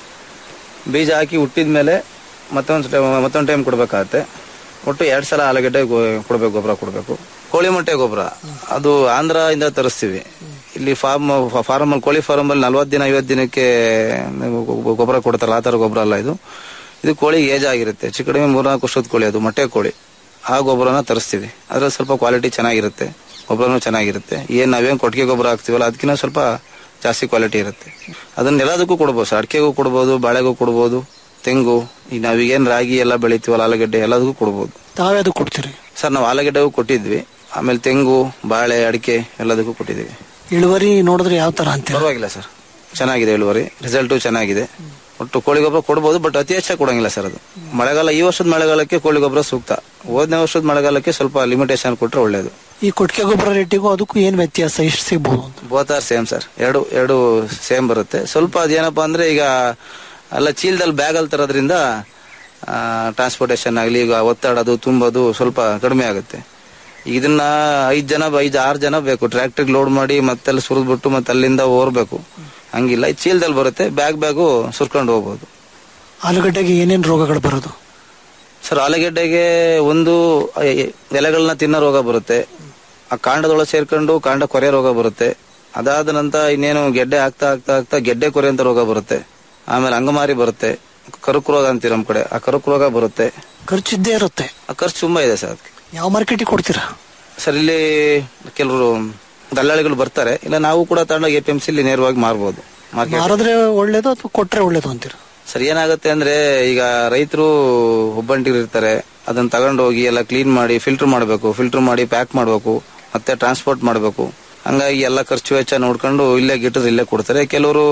ಬೀಜ ಹಾಕಿ ಹುಟ್ಟಿದ ಮೇಲೆ ಮತ್ತೊಂದು ಮತ್ತೊಂದು ಟೈಮ್ ಕೊಡಬೇಕಾಗತ್ತೆ ಒಟ್ಟು ಎರಡು ಸಲ ಆಲೂಗೆಡ್ಡೆ ಕೊಡಬೇಕು ಗೊಬ್ಬರ ಕೊಡಬೇಕು ಕೋಳಿ ಮೊಟ್ಟೆ ಗೊಬ್ಬರ ಅದು ಆಂಧ್ರ ಇಂದ ತರಿಸ್ತೀವಿ ಇಲ್ಲಿ ಫಾರ್ಮ್ ಫಾರ್ಮ್ ಅಲ್ಲಿ ಕೋಳಿ ಫಾರ್ಮ್ ಅಲ್ಲಿ ನಲ್ವತ್ತು ದಿನ ಐವತ್ತು ದಿನಕ್ಕೆ ಗೊಬ್ಬರ ಕೊಡ್ತಾರಲ್ಲ ಆ ಥರ ಗೊಬ್ಬರ ಅಲ್ಲ ಇದು ಇದು ಕೋಳಿ ಏಜ್ ಆಗಿರುತ್ತೆ ಹೆಚ್ಚು ಕಡಿಮೆ ಮೂರ್ನಾಲ್ಕು ವರ್ಷದ ಕೋಳಿ ಅದು ಮೊಟ್ಟೆ ಕೋಳಿ ಆ ಗೊಬ್ಬರನ ತರಿಸ್ತೀವಿ ಅದ್ರಲ್ಲಿ ಸ್ವಲ್ಪ ಕ್ವಾಲಿಟಿ ಚೆನ್ನಾಗಿರುತ್ತೆ ಗೊಬ್ಬರನೂ ಚೆನ್ನಾಗಿರುತ್ತೆ ಏನ್ ನಾವೇನ್ ಕೊಟ್ಟಿಗೆ ಗೊಬ್ಬರ ಹಾಕ್ತಿವಲ್ಲ ಅದಕ್ಕಿಂತ ಸ್ವಲ್ಪ ಜಾಸ್ತಿ ಕ್ವಾಲಿಟಿ ಇರುತ್ತೆ ಅದನ್ನ ಎಲ್ಲದಕ್ಕೂ ಕೊಡ್ಬೋದು ಸರ್ ಅಡಿಕೆಗೂ ಕೊಡ್ಬೋದು ಬಾಳೆಗೂ ಕೊಡ್ಬೋದು ತೆಂಗು ಈಗ ನಾವೀಗೇನು ರಾಗಿ ಎಲ್ಲ ಬೆಳಿತೀವಲ್ಲ ಆಲೂಗಡ್ಡೆ ಎಲ್ಲದಕ್ಕೂ ಕೊಡ್ಬೋದು ತಾವ್ಯಾವ್ದು ಕೊಡ್ತೀರಿ ಸರ್ ನಾವು ಆಲೂಗಡ್ಡೆಗೂ ಕೊಟ್ಟಿದ್ವಿ ಆಮೇಲೆ ತೆಂಗು ಬಾಳೆ ಅಡಿಕೆ ಎಲ್ಲದಕ್ಕೂ ಕೊಟ್ಟಿದ್ದೀವಿ ಇಳುವರಿ ನೋಡಿದ್ರೆ ಯಾವ ತರ ಅಂತೀರ ಪರವಾಗಿಲ್ಲ ಸರ್ ಚೆನ್ನಾಗಿದೆ ಇಳುವರಿ ರಿಸಲ್ಟು ಚೆನ್ನಾಗಿದೆ ಒಟ್ಟು ಕೋಳಿ ಗೊಬ್ಬರ ಕೊಡ್ಬೋದು ಬಟ್ ಅತಿ ಹೆಚ್ಚಾಗಿ ಕೊಡಂಗಿಲ್ಲ ಸರ್ ಅದು ಮಳೆಗಾಲ ಈ ವರ್ಷದ ಮಳೆಗಾಲಕ್ಕೆ ಕೋಳಿ ಗೊಬ್ಬರ ಸೂಕ್ತ ಹೋದನೇ ವರ್ಷದ ಮಳೆಗಾಲಕ್ಕೆ ಸ್ವಲ್ಪ ಲಿಮಿಟೇಷನ್ ಕೊಟ್ಟರೆ ಒಳ್ಳೇದು ಈ ಕೊಟ್ಟಿಗೆ ಗೊಬ್ಬರ ರೇಟಿಗೂ ಅದಕ್ಕೂ ಏನ್ ವ್ಯತ್ಯಾಸ ಎಷ್ಟು ಸಿಗ್ಬೋದು ಅಂತ ಬೋತ್ ಆರ್ ಸೇಮ್ ಸರ್ ಎರಡು ಎರಡು ಸೇಮ್ ಬರುತ್ತೆ ಸ್ವಲ್ಪ ಅದೇನಪ್ಪ ಅಂದ್ರೆ ಈಗ ಎಲ್ಲ ಚೀಲದಲ್ಲಿ ಬ್ಯಾಗಲ್ಲಿ ತರೋದ್ರಿಂದ ಟ್ರಾನ್ಸ್ಪೋರ್ಟೇಷನ್ ಆಗಲಿ ಈಗ ಒತ್ತಡದು ತುಂಬೋದು ಸ್ವಲ್ಪ ಕಡಿಮೆ ಆಗುತ್ತೆ ಇದನ್ನ ಐದು ಜನ ಐದು ಆರು ಜನ ಬೇಕು ಟ್ರ್ಯಾಕ್ಟರ್ ಲೋಡ್ ಮಾಡಿ ಮತ್ತೆಲ್ಲ ಸುರಿದ್ಬಿಟ್ಟು ಮತ್ತೆ ಅಲ್ಲಿಂದ ಓರ್ಬೇಕು ಹಂಗಿಲ್ಲ ಈ ಚೀಲದಲ್ಲಿ ಬರುತ್ತೆ ಬ್ಯಾಗ್ ಬ್ಯಾಗು ಸುರ್ಕೊಂಡು ಹೋಗ್ಬೋದು ಆಲೂಗಡ್ಡೆಗೆ ಏನೇನ್ ರೋಗಗಳು ಬರೋದು ಸರ್ ಆಲೂಗೆಡ್ಡೆಗೆ ಒಂದು ಎ- ಎಲೆಗಳನ್ನ ತಿನ್ನೋ ರೋಗ ಬರುತ್ತೆ ಆ ಕಾಂಡದೊಳಗೆ ಸೇರ್ಕೊಂಡು ಕಾಂಡ ಕೊರೆ ರೋಗ ಬರುತ್ತೆ ಅದಾದ ನಂತರ ಇನ್ನೇನು ಗೆಡ್ಡೆ ಆಗ್ತಾ ಆಗ್ತಾ ಆಗ್ತಾ ಗೆಡ್ಡೆ ಕೊರೆ ಅಂತ ರೋಗ ಬರುತ್ತೆ ಆಮೇಲೆ ಅಂಗಮಾರಿ ಬರುತ್ತೆ ಕರುಕು ರೋಗ ಅಂತೀರ ನಮ್ ಕಡೆ ಆ ಕರುಕು ರೋಗ ಬರುತ್ತೆ ಖರ್ಚಿದ್ದೇ ಇರುತ್ತೆ ಆ ಖರ್ಚು ತುಂಬಾ ಇದೆ ಸರ್ ಅದಕ್ಕೆ ಯಾವ ಮಾರ್ಕೆಟಿಗೆ ಕೊಡ್ತೀರಾ ಸರ್ ಇಲ್ಲಿ ಕೆಲವರು ದಲ್ಲಾಳಿಗಳು ಬರ್ತಾರೆ ಇಲ್ಲ ನಾವು ಕೂಡ ತಗೊಂಡೋಗಿ ಎ ಪಿ ಎಂ ಸಿಲಿ ನೇರವಾಗಿ ಮಾರ್ಬೋದು ಮಾರ್ಕೆಟ್ ಮಾರಿದ್ರೆ ಒಳ್ಳೇದು ಅಥವಾ ಕೊಟ್ರೆ ಒಳ್ಳೇದು ಅಂತೀರ ಸರ್ ಏನಾಗುತ್ತೆ ಅಂದ್ರೆ ಈಗ ರೈತರು ಒಬ್ಬಂಟಿರು ಇರ್ತಾರೆ ಅದನ್ನ ತಗೊಂಡು ಹೋಗಿ ಎಲ್ಲ ಕ್ಲೀನ್ ಮಾಡಿ ಫಿಲ್ಟರ್ ಮಾಡಬೇಕು ಫಿಲ್ಟರ್ ಮಾಡಿ ಪ್ಯಾಕ್ ಮಾಡಬೇಕು ಮತ್ತೆ ಟ್ರಾನ್ಸ್ಪೋರ್ಟ್ ಮಾಡಬೇಕು ಹಂಗಾಗಿ ಎಲ್ಲ ಖರ್ಚು ವೆಚ್ಚ ನೋಡ್ಕೊಂಡು ಇಲ್ಲೇ ಗಿಟ್ಟಿದ್ರೆ ಇಲ್ಲೇ ಕೊಡ್ತಾರೆ ಕೆಲವರು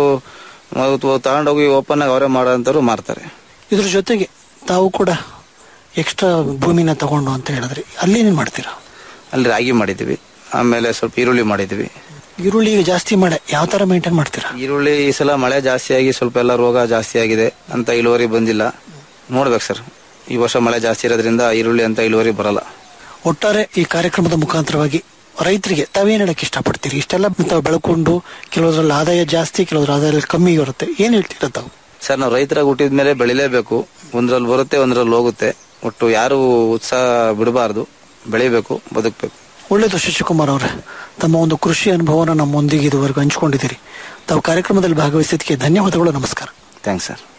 ತಗೊಂಡೋಗಿ ಓಪನ್ ಆಗಿ ಅವರೇ ಮಾಡೋಂಥವ್ರು ಮಾರ್ತಾರೆ ಇದ್ರ ಜೊತೆಗೆ ತಾವು ಕೂಡ ಎಕ್ಸ್ಟ್ರಾ ಭೂಮಿನ ತಗೊಂಡು ಅಂತ ಹೇಳಿದ್ರಿ ಅಲ್ಲಿ ಏನೇನ್ ಮಾಡ್ತೀರಾ ಅಲ್ಲಿ ರಾಗಿ ಮಾಡಿದ್ವಿ ಆಮೇಲೆ ಸ್ವಲ್ಪ ಈರುಳ್ಳಿ ಮಾಡಿದ್ವಿ ಈರುಳ್ಳಿ ಈಗ ಜಾಸ್ತಿ ಮಳೆ ಯಾವ ತರ ಮೇಂಟೈನ್ ಮಾಡ್ತೀರಾ ಈರುಳ್ಳಿ ಈ ಸಲ ಮಳೆ ಜಾಸ್ತಿ ಆಗಿ ಸ್ವಲ್ಪ ಎಲ್ಲ ರೋಗ ಜಾಸ್ತಿ ಆಗಿದೆ ಅಂತ ಇಳುವರಿ ಬಂದಿಲ್ಲ ನೋಡ್ಬೇಕು ಸರ್ ಈ ವರ್ಷ ಮಳೆ ಜಾಸ್ತಿ ಇರೋದ್ರಿಂದ ಈರುಳ್ಳಿ ಅಂತ ಇಳುವರಿ ಬರಲ್ಲ ಒಟ್ಟಾರೆ ಈ ಕಾರ್ಯಕ್ರಮದ ಮುಖಾಂತರವಾಗಿ ರೈತರಿಗೆ ತಾವೇನ್ ಹೇಳಕ್ ಇಷ್ಟಪಡ್ತೀರಿ ಇಷ್ಟೆಲ್ಲ ತಾವು ಬೆಳ್ಕೊಂಡು ಕೆಲವರಲ್ಲಿ ಆದಾಯ ಜಾಸ್ತಿ ಕೆಲವರ ಆದಾಯ ಕಮ್ಮಿ ಇರುತ್ತೆ ಏನ್ ಹೇಳ್ತೀರಾ ತಾವು ಸರ್ ನಾವು ರೈತರಾಗಿ ಹುಟ್ಟಿದ ಮೇಲೆ ಬೆಳಿಲೇಬೇಕು ಒಂದ್ರಲ್ಲಿ ಬರುತ್ತೆ ಒಂದ್ರಲ್ಲಿ ಹೋಗುತ್ತೆ ಒಟ್ಟು ಯಾರು ಉತ್ಸಾಹ ಬಿಡಬಾರ್ದು ಬೆಳಿಬೇಕು ಬದುಕಬೇಕು ಒಳ್ಳೇದು ಶಶಿಕುಮಾರ್ ಅವರೇ ತಮ್ಮ ಒಂದು ಕೃಷಿ ಅನುಭವನ ನಮ್ಮೊಂದಿಗೆ ಇದುವರೆಗೂ ಹಂಚಿಕೊಂಡಿದ್ದೀರಿ ತಾವು ಕಾರ್ಯಕ್ರಮದಲ್ಲಿ ಭಾಗವಹಿಸಿದ್ದಕ್ಕೆ ಧನ್ಯವಾದಗಳು ನಮಸ್ಕಾರ ಥ್ಯಾಂಕ್ಸ್ ಸರ್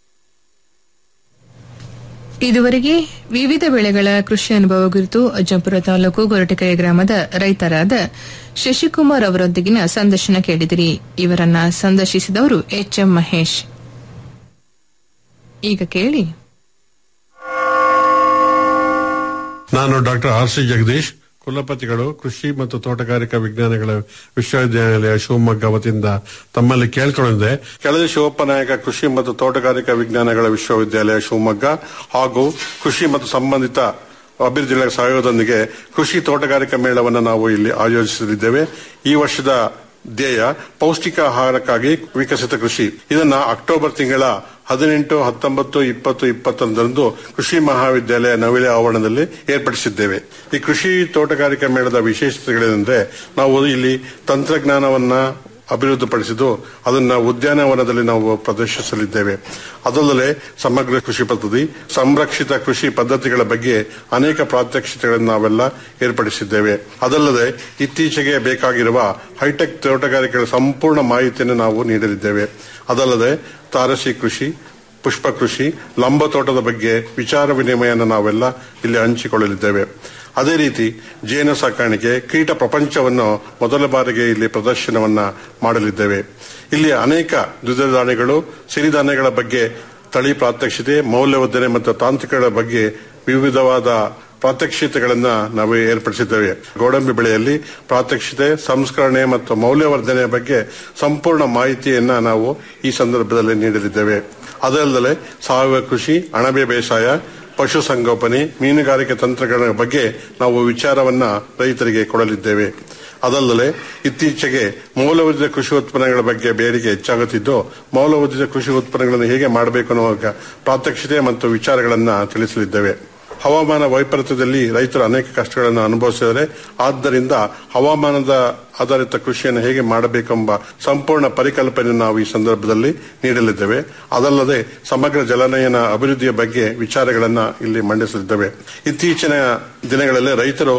ಇದುವರೆಗೆ ವಿವಿಧ ಬೆಳೆಗಳ ಕೃಷಿ ಅನುಭವ ಕುರಿತು ಅಜ್ಜಂಪುರ ತಾಲೂಕು ಗೊರಟಕೆರೆ ಗ್ರಾಮದ ರೈತರಾದ ಶಶಿಕುಮಾರ್ ಅವರೊಂದಿಗಿನ ಸಂದರ್ಶನ ಕೇಳಿದಿರಿ ಇವರನ್ನ ಸಂದರ್ಶಿಸಿದವರು ಎಚ್ ಎಂ ಮಹೇಶ್ ಈಗ ಕೇಳಿ ನಾನು ಡಾಕ್ಟರ್ ಆರ್ ಸಿ ಜಗದೀಶ್ ಕುಲಪತಿಗಳು ಕೃಷಿ ಮತ್ತು ತೋಟಗಾರಿಕಾ ವಿಜ್ಞಾನಗಳ ವಿಶ್ವವಿದ್ಯಾನಿಲಯ ಶಿವಮೊಗ್ಗ ವತಿಯಿಂದ ತಮ್ಮಲ್ಲಿ ಕೇಳ್ಕೊಂಡಿದ್ದೆ ಕೆಳದಿ ಶಿವಪ್ಪನಾಯಕ ಕೃಷಿ ಮತ್ತು ತೋಟಗಾರಿಕಾ ವಿಜ್ಞಾನಗಳ ವಿಶ್ವವಿದ್ಯಾಲಯ ಶಿವಮೊಗ್ಗ ಹಾಗೂ ಕೃಷಿ ಮತ್ತು ಸಂಬಂಧಿತ ಅಭಿವೃದ್ಧಿ ಇಲಾಖೆ ಸಹಯೋಗದೊಂದಿಗೆ ಕೃಷಿ ತೋಟಗಾರಿಕಾ ಮೇಳವನ್ನು ನಾವು ಇಲ್ಲಿ ಆಯೋಜಿಸಲಿದ್ದೇವೆ ಈ ವರ್ಷದ ಧ್ಯೇಯ ಪೌಷ್ಟಿಕ ಆಹಾರಕ್ಕಾಗಿ ವಿಕಸಿತ ಕೃಷಿ ಇದನ್ನ ಅಕ್ಟೋಬರ್ ತಿಂಗಳ ಹದಿನೆಂಟು ಹತ್ತೊಂಬತ್ತು ಇಪ್ಪತ್ತು ಇಪ್ಪತ್ತೊಂದರಂದು ಕೃಷಿ ಮಹಾವಿದ್ಯಾಲಯ ನವಿಲೆ ಆವರಣದಲ್ಲಿ ಏರ್ಪಡಿಸಿದ್ದೇವೆ ಈ ಕೃಷಿ ತೋಟಗಾರಿಕಾ ಮೇಳದ ವಿಶೇಷತೆಗಳೇನೆಂದ್ರೆ ನಾವು ಇಲ್ಲಿ ತಂತ್ರಜ್ಞಾನವನ್ನ ಅಭಿವೃದ್ಧಿಪಡಿಸಿದ್ದು ಅದನ್ನ ಉದ್ಯಾನವನದಲ್ಲಿ ನಾವು ಪ್ರದರ್ಶಿಸಲಿದ್ದೇವೆ ಅದಲ್ಲದೆ ಸಮಗ್ರ ಕೃಷಿ ಪದ್ಧತಿ ಸಂರಕ್ಷಿತ ಕೃಷಿ ಪದ್ಧತಿಗಳ ಬಗ್ಗೆ ಅನೇಕ ಪ್ರಾತ್ಯಕ್ಷಿತೆಗಳನ್ನು ನಾವೆಲ್ಲ ಏರ್ಪಡಿಸಿದ್ದೇವೆ ಅದಲ್ಲದೆ ಇತ್ತೀಚೆಗೆ ಬೇಕಾಗಿರುವ ಹೈಟೆಕ್ ತೋಟಗಾರಿಕೆಗಳ ಸಂಪೂರ್ಣ ಮಾಹಿತಿಯನ್ನು ನಾವು ನೀಡಲಿದ್ದೇವೆ ಅದಲ್ಲದೆ ತಾರಸಿ ಕೃಷಿ ಪುಷ್ಪ ಕೃಷಿ ಲಂಬ ತೋಟದ ಬಗ್ಗೆ ವಿಚಾರ ವಿನಿಮಯನ ನಾವೆಲ್ಲ ಇಲ್ಲಿ ಹಂಚಿಕೊಳ್ಳಲಿದ್ದೇವೆ ಅದೇ ರೀತಿ ಜೇನು ಸಾಕಾಣಿಕೆ ಕೀಟ ಪ್ರಪಂಚವನ್ನು ಮೊದಲ ಬಾರಿಗೆ ಇಲ್ಲಿ ಪ್ರದರ್ಶನವನ್ನ ಮಾಡಲಿದ್ದೇವೆ ಇಲ್ಲಿ ಅನೇಕ ದ್ವಿದಳ ಧಾನ್ಯಗಳು ಸಿರಿಧಾನ್ಯಗಳ ಬಗ್ಗೆ ತಳಿ ಪ್ರಾತ್ಯಕ್ಷಿತೆ ಮೌಲ್ಯವರ್ಧನೆ ಮತ್ತು ತಾಂತ್ರಿಕಗಳ ಬಗ್ಗೆ ವಿವಿಧವಾದ ಪ್ರಾತ್ಯಕ್ಷಿತೆಗಳನ್ನ ನಾವು ಏರ್ಪಡಿಸಿದ್ದೇವೆ ಗೋಡಂಬಿ ಬೆಳೆಯಲ್ಲಿ ಪ್ರಾತ್ಯಕ್ಷಿತೆ ಸಂಸ್ಕರಣೆ ಮತ್ತು ಮೌಲ್ಯವರ್ಧನೆಯ ಬಗ್ಗೆ ಸಂಪೂರ್ಣ ಮಾಹಿತಿಯನ್ನ ನಾವು ಈ ಸಂದರ್ಭದಲ್ಲಿ ನೀಡಲಿದ್ದೇವೆ ಅದಲ್ಲದೆ ಸಾವಯವ ಕೃಷಿ ಅಣಬೆ ಬೇಸಾಯ ಪಶುಸಂಗೋಪನೆ ಮೀನುಗಾರಿಕೆ ತಂತ್ರಗಳ ಬಗ್ಗೆ ನಾವು ವಿಚಾರವನ್ನ ರೈತರಿಗೆ ಕೊಡಲಿದ್ದೇವೆ ಅದಲ್ಲದೆ ಇತ್ತೀಚೆಗೆ ಮೌಲ್ಯವರ್ಧಿತ ಕೃಷಿ ಉತ್ಪನ್ನಗಳ ಬಗ್ಗೆ ಬೇಡಿಕೆ ಹೆಚ್ಚಾಗುತ್ತಿದ್ದು ಮೌಲ್ಯವರ್ಧಿತ ಕೃಷಿ ಉತ್ಪನ್ನಗಳನ್ನು ಹೇಗೆ ಮಾಡಬೇಕು ಅನ್ನುವ ಪ್ರಾತ್ಯಕ್ಷಿತೆ ಮತ್ತು ವಿಚಾರಗಳನ್ನ ತಿಳಿಸಲಿದ್ದೇವೆ ಹವಾಮಾನ ವೈಪರೀತ್ಯದಲ್ಲಿ ರೈತರು ಅನೇಕ ಕಷ್ಟಗಳನ್ನು ಅನುಭವಿಸಿದರೆ ಆದ್ದರಿಂದ ಹವಾಮಾನದ ಆಧಾರಿತ ಕೃಷಿಯನ್ನು ಹೇಗೆ ಮಾಡಬೇಕೆಂಬ ಸಂಪೂರ್ಣ ಪರಿಕಲ್ಪನೆ ನಾವು ಈ ಸಂದರ್ಭದಲ್ಲಿ ನೀಡಲಿದ್ದೇವೆ ಅದಲ್ಲದೆ ಸಮಗ್ರ ಜಲನಯನ ಅಭಿವೃದ್ಧಿಯ ಬಗ್ಗೆ ವಿಚಾರಗಳನ್ನ ಇಲ್ಲಿ ಮಂಡಿಸಲಿದ್ದೇವೆ ಇತ್ತೀಚಿನ ದಿನಗಳಲ್ಲಿ ರೈತರು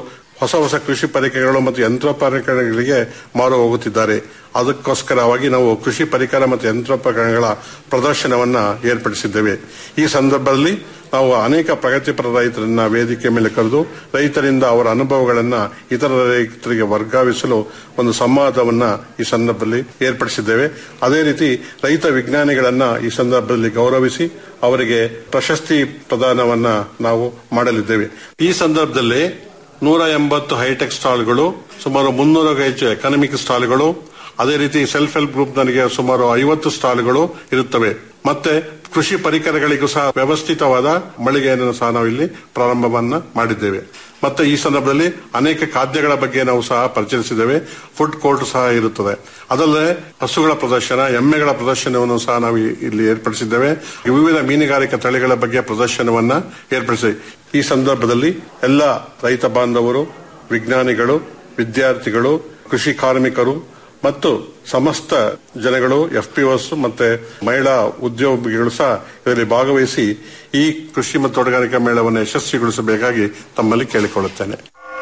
ಹೊಸ ಹೊಸ ಕೃಷಿ ಪರಿಕರಗಳು ಮತ್ತು ಯಂತ್ರೋಪಕರಣಗಳಿಗೆ ಮಾರು ಹೋಗುತ್ತಿದ್ದಾರೆ ಅದಕ್ಕೋಸ್ಕರವಾಗಿ ನಾವು ಕೃಷಿ ಪರಿಕರ ಮತ್ತು ಯಂತ್ರೋಪಕರಣಗಳ ಪ್ರದರ್ಶನವನ್ನ ಏರ್ಪಡಿಸಿದ್ದೇವೆ ಈ ಸಂದರ್ಭದಲ್ಲಿ ನಾವು ಅನೇಕ ಪ್ರಗತಿಪರ ರೈತರನ್ನ ವೇದಿಕೆ ಮೇಲೆ ಕರೆದು ರೈತರಿಂದ ಅವರ ಅನುಭವಗಳನ್ನ ಇತರ ರೈತರಿಗೆ ವರ್ಗಾವಿಸಲು ಒಂದು ಸಂವಾದವನ್ನ ಈ ಸಂದರ್ಭದಲ್ಲಿ ಏರ್ಪಡಿಸಿದ್ದೇವೆ ಅದೇ ರೀತಿ ರೈತ ವಿಜ್ಞಾನಿಗಳನ್ನ ಈ ಸಂದರ್ಭದಲ್ಲಿ ಗೌರವಿಸಿ ಅವರಿಗೆ ಪ್ರಶಸ್ತಿ ಪ್ರದಾನವನ್ನ ನಾವು ಮಾಡಲಿದ್ದೇವೆ ಈ ಸಂದರ್ಭದಲ್ಲಿ ನೂರ ಎಂಬತ್ತು ಹೈಟೆಕ್ ಸ್ಟಾಲ್ಗಳು ಸುಮಾರು ಮುನ್ನೂರಕ್ಕೂ ಹೆಚ್ಚು ಎಕನಾಮಿಕ್ ಸ್ಟಾಲ್ಗಳು ಅದೇ ರೀತಿ ಸೆಲ್ಫ್ ಹೆಲ್ಪ್ ಗ್ರೂಪ್ ನನಗೆ ಸುಮಾರು ಐವತ್ತು ಸ್ಟಾಲ್ಗಳು ಇರುತ್ತವೆ ಮತ್ತೆ ಕೃಷಿ ಪರಿಕರಗಳಿಗೂ ಸಹ ವ್ಯವಸ್ಥಿತವಾದ ಮಳಿಗೆಯನ್ನು ಸಹ ನಾವು ಇಲ್ಲಿ ಪ್ರಾರಂಭವನ್ನ ಮಾಡಿದ್ದೇವೆ ಮತ್ತೆ ಈ ಸಂದರ್ಭದಲ್ಲಿ ಅನೇಕ ಖಾದ್ಯಗಳ ಬಗ್ಗೆ ನಾವು ಸಹ ಪರಿಚಯಿಸಿದ್ದೇವೆ ಫುಡ್ ಕೋರ್ಟ್ ಸಹ ಇರುತ್ತದೆ ಅದಲ್ಲದೆ ಹಸುಗಳ ಪ್ರದರ್ಶನ ಎಮ್ಮೆಗಳ ಪ್ರದರ್ಶನವನ್ನು ಸಹ ನಾವು ಇಲ್ಲಿ ಏರ್ಪಡಿಸಿದ್ದೇವೆ ವಿವಿಧ ಮೀನುಗಾರಿಕಾ ತಳಿಗಳ ಬಗ್ಗೆ ಪ್ರದರ್ಶನವನ್ನ ಏರ್ಪಡಿಸಿದೆ ಈ ಸಂದರ್ಭದಲ್ಲಿ ಎಲ್ಲ ರೈತ ಬಾಂಧವರು ವಿಜ್ಞಾನಿಗಳು ವಿದ್ಯಾರ್ಥಿಗಳು ಕೃಷಿ ಕಾರ್ಮಿಕರು ಮತ್ತು ಸಮಸ್ತ ಜನಗಳು ಎಫ್ ಪಿ ಮತ್ತೆ ಮಹಿಳಾ ಉದ್ಯೋಗಿಗಳು ಸಹ ಇದರಲ್ಲಿ ಭಾಗವಹಿಸಿ ಈ ಕೃಷಿ ಮತ್ತು ತೋಟಗಾರಿಕಾ ಮೇಳವನ್ನು ಯಶಸ್ವಿಗೊಳಿಸಬೇಕಾಗಿ ತಮ್ಮಲ್ಲಿ ಕೇಳಿಕೊಳ್ಳುತ್ತೇನೆ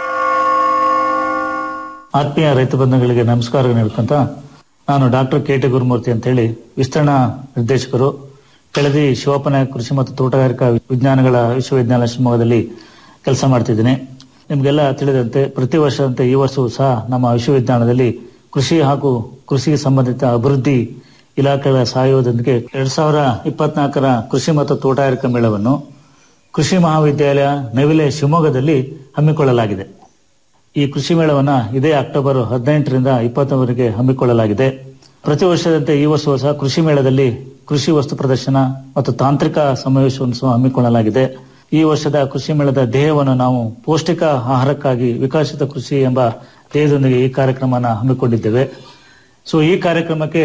ಆತ್ಮೀಯ ರೈತ ಬಂಧುಗಳಿಗೆ ನಮಸ್ಕಾರ ನೀಡ್ಕೊಂತ ನಾನು ಡಾಕ್ಟರ್ ಕೆ ಟಿ ಗುರುಮೂರ್ತಿ ಅಂತೇಳಿ ವಿಸ್ತರಣಾ ನಿರ್ದೇಶಕರು ಕೆಳದಿ ಶಿವಪ್ಪನಾಯಕ ಕೃಷಿ ಮತ್ತು ತೋಟಗಾರಿಕಾ ವಿಜ್ಞಾನಗಳ ವಿಶ್ವವಿದ್ಯಾಲಯ ಶಿವಮೊಗ್ಗದಲ್ಲಿ ಕೆಲಸ ಮಾಡ್ತಿದ್ದೀನಿ ನಿಮಗೆಲ್ಲ ತಿಳಿದಂತೆ ಪ್ರತಿ ವರ್ಷದಂತೆ ಈ ವರ್ಷವೂ ಸಹ ನಮ್ಮ ವಿಶ್ವವಿದ್ಯಾಲಯದಲ್ಲಿ ಕೃಷಿ ಹಾಗೂ ಕೃಷಿಗೆ ಸಂಬಂಧಿತ ಅಭಿವೃದ್ಧಿ ಇಲಾಖೆಗಳ ಸಹಯೋಗದೊಂದಿಗೆ ಎರಡ್ ಸಾವಿರ ಇಪ್ಪತ್ನಾಲ್ಕರ ಕೃಷಿ ಮತ್ತು ತೋಟಗಾರಿಕಾ ಮೇಳವನ್ನು ಕೃಷಿ ಮಹಾವಿದ್ಯಾಲಯ ನವಿಲೆ ಶಿವಮೊಗ್ಗದಲ್ಲಿ ಹಮ್ಮಿಕೊಳ್ಳಲಾಗಿದೆ ಈ ಕೃಷಿ ಮೇಳವನ್ನ ಇದೇ ಅಕ್ಟೋಬರ್ ಹದಿನೆಂಟರಿಂದ ಇಪ್ಪತ್ತವರೆಗೆ ಹಮ್ಮಿಕೊಳ್ಳಲಾಗಿದೆ ಪ್ರತಿ ವರ್ಷದಂತೆ ಈ ವರ್ಷವೂ ಸಹ ಕೃಷಿ ಮೇಳದಲ್ಲಿ ಕೃಷಿ ವಸ್ತು ಪ್ರದರ್ಶನ ಮತ್ತು ತಾಂತ್ರಿಕ ಸಮಾವೇಶವನ್ನು ಸಹ ಹಮ್ಮಿಕೊಳ್ಳಲಾಗಿದೆ ಈ ವರ್ಷದ ಕೃಷಿ ಮೇಳದ ಧ್ಯೇಯವನ್ನು ನಾವು ಪೌಷ್ಟಿಕ ಆಹಾರಕ್ಕಾಗಿ ವಿಕಸಿತ ಕೃಷಿ ಎಂಬ ಧ್ಯೇಯದೊಂದಿಗೆ ಈ ಕಾರ್ಯಕ್ರಮನ ಹಮ್ಮಿಕೊಂಡಿದ್ದೇವೆ ಸೊ ಈ ಕಾರ್ಯಕ್ರಮಕ್ಕೆ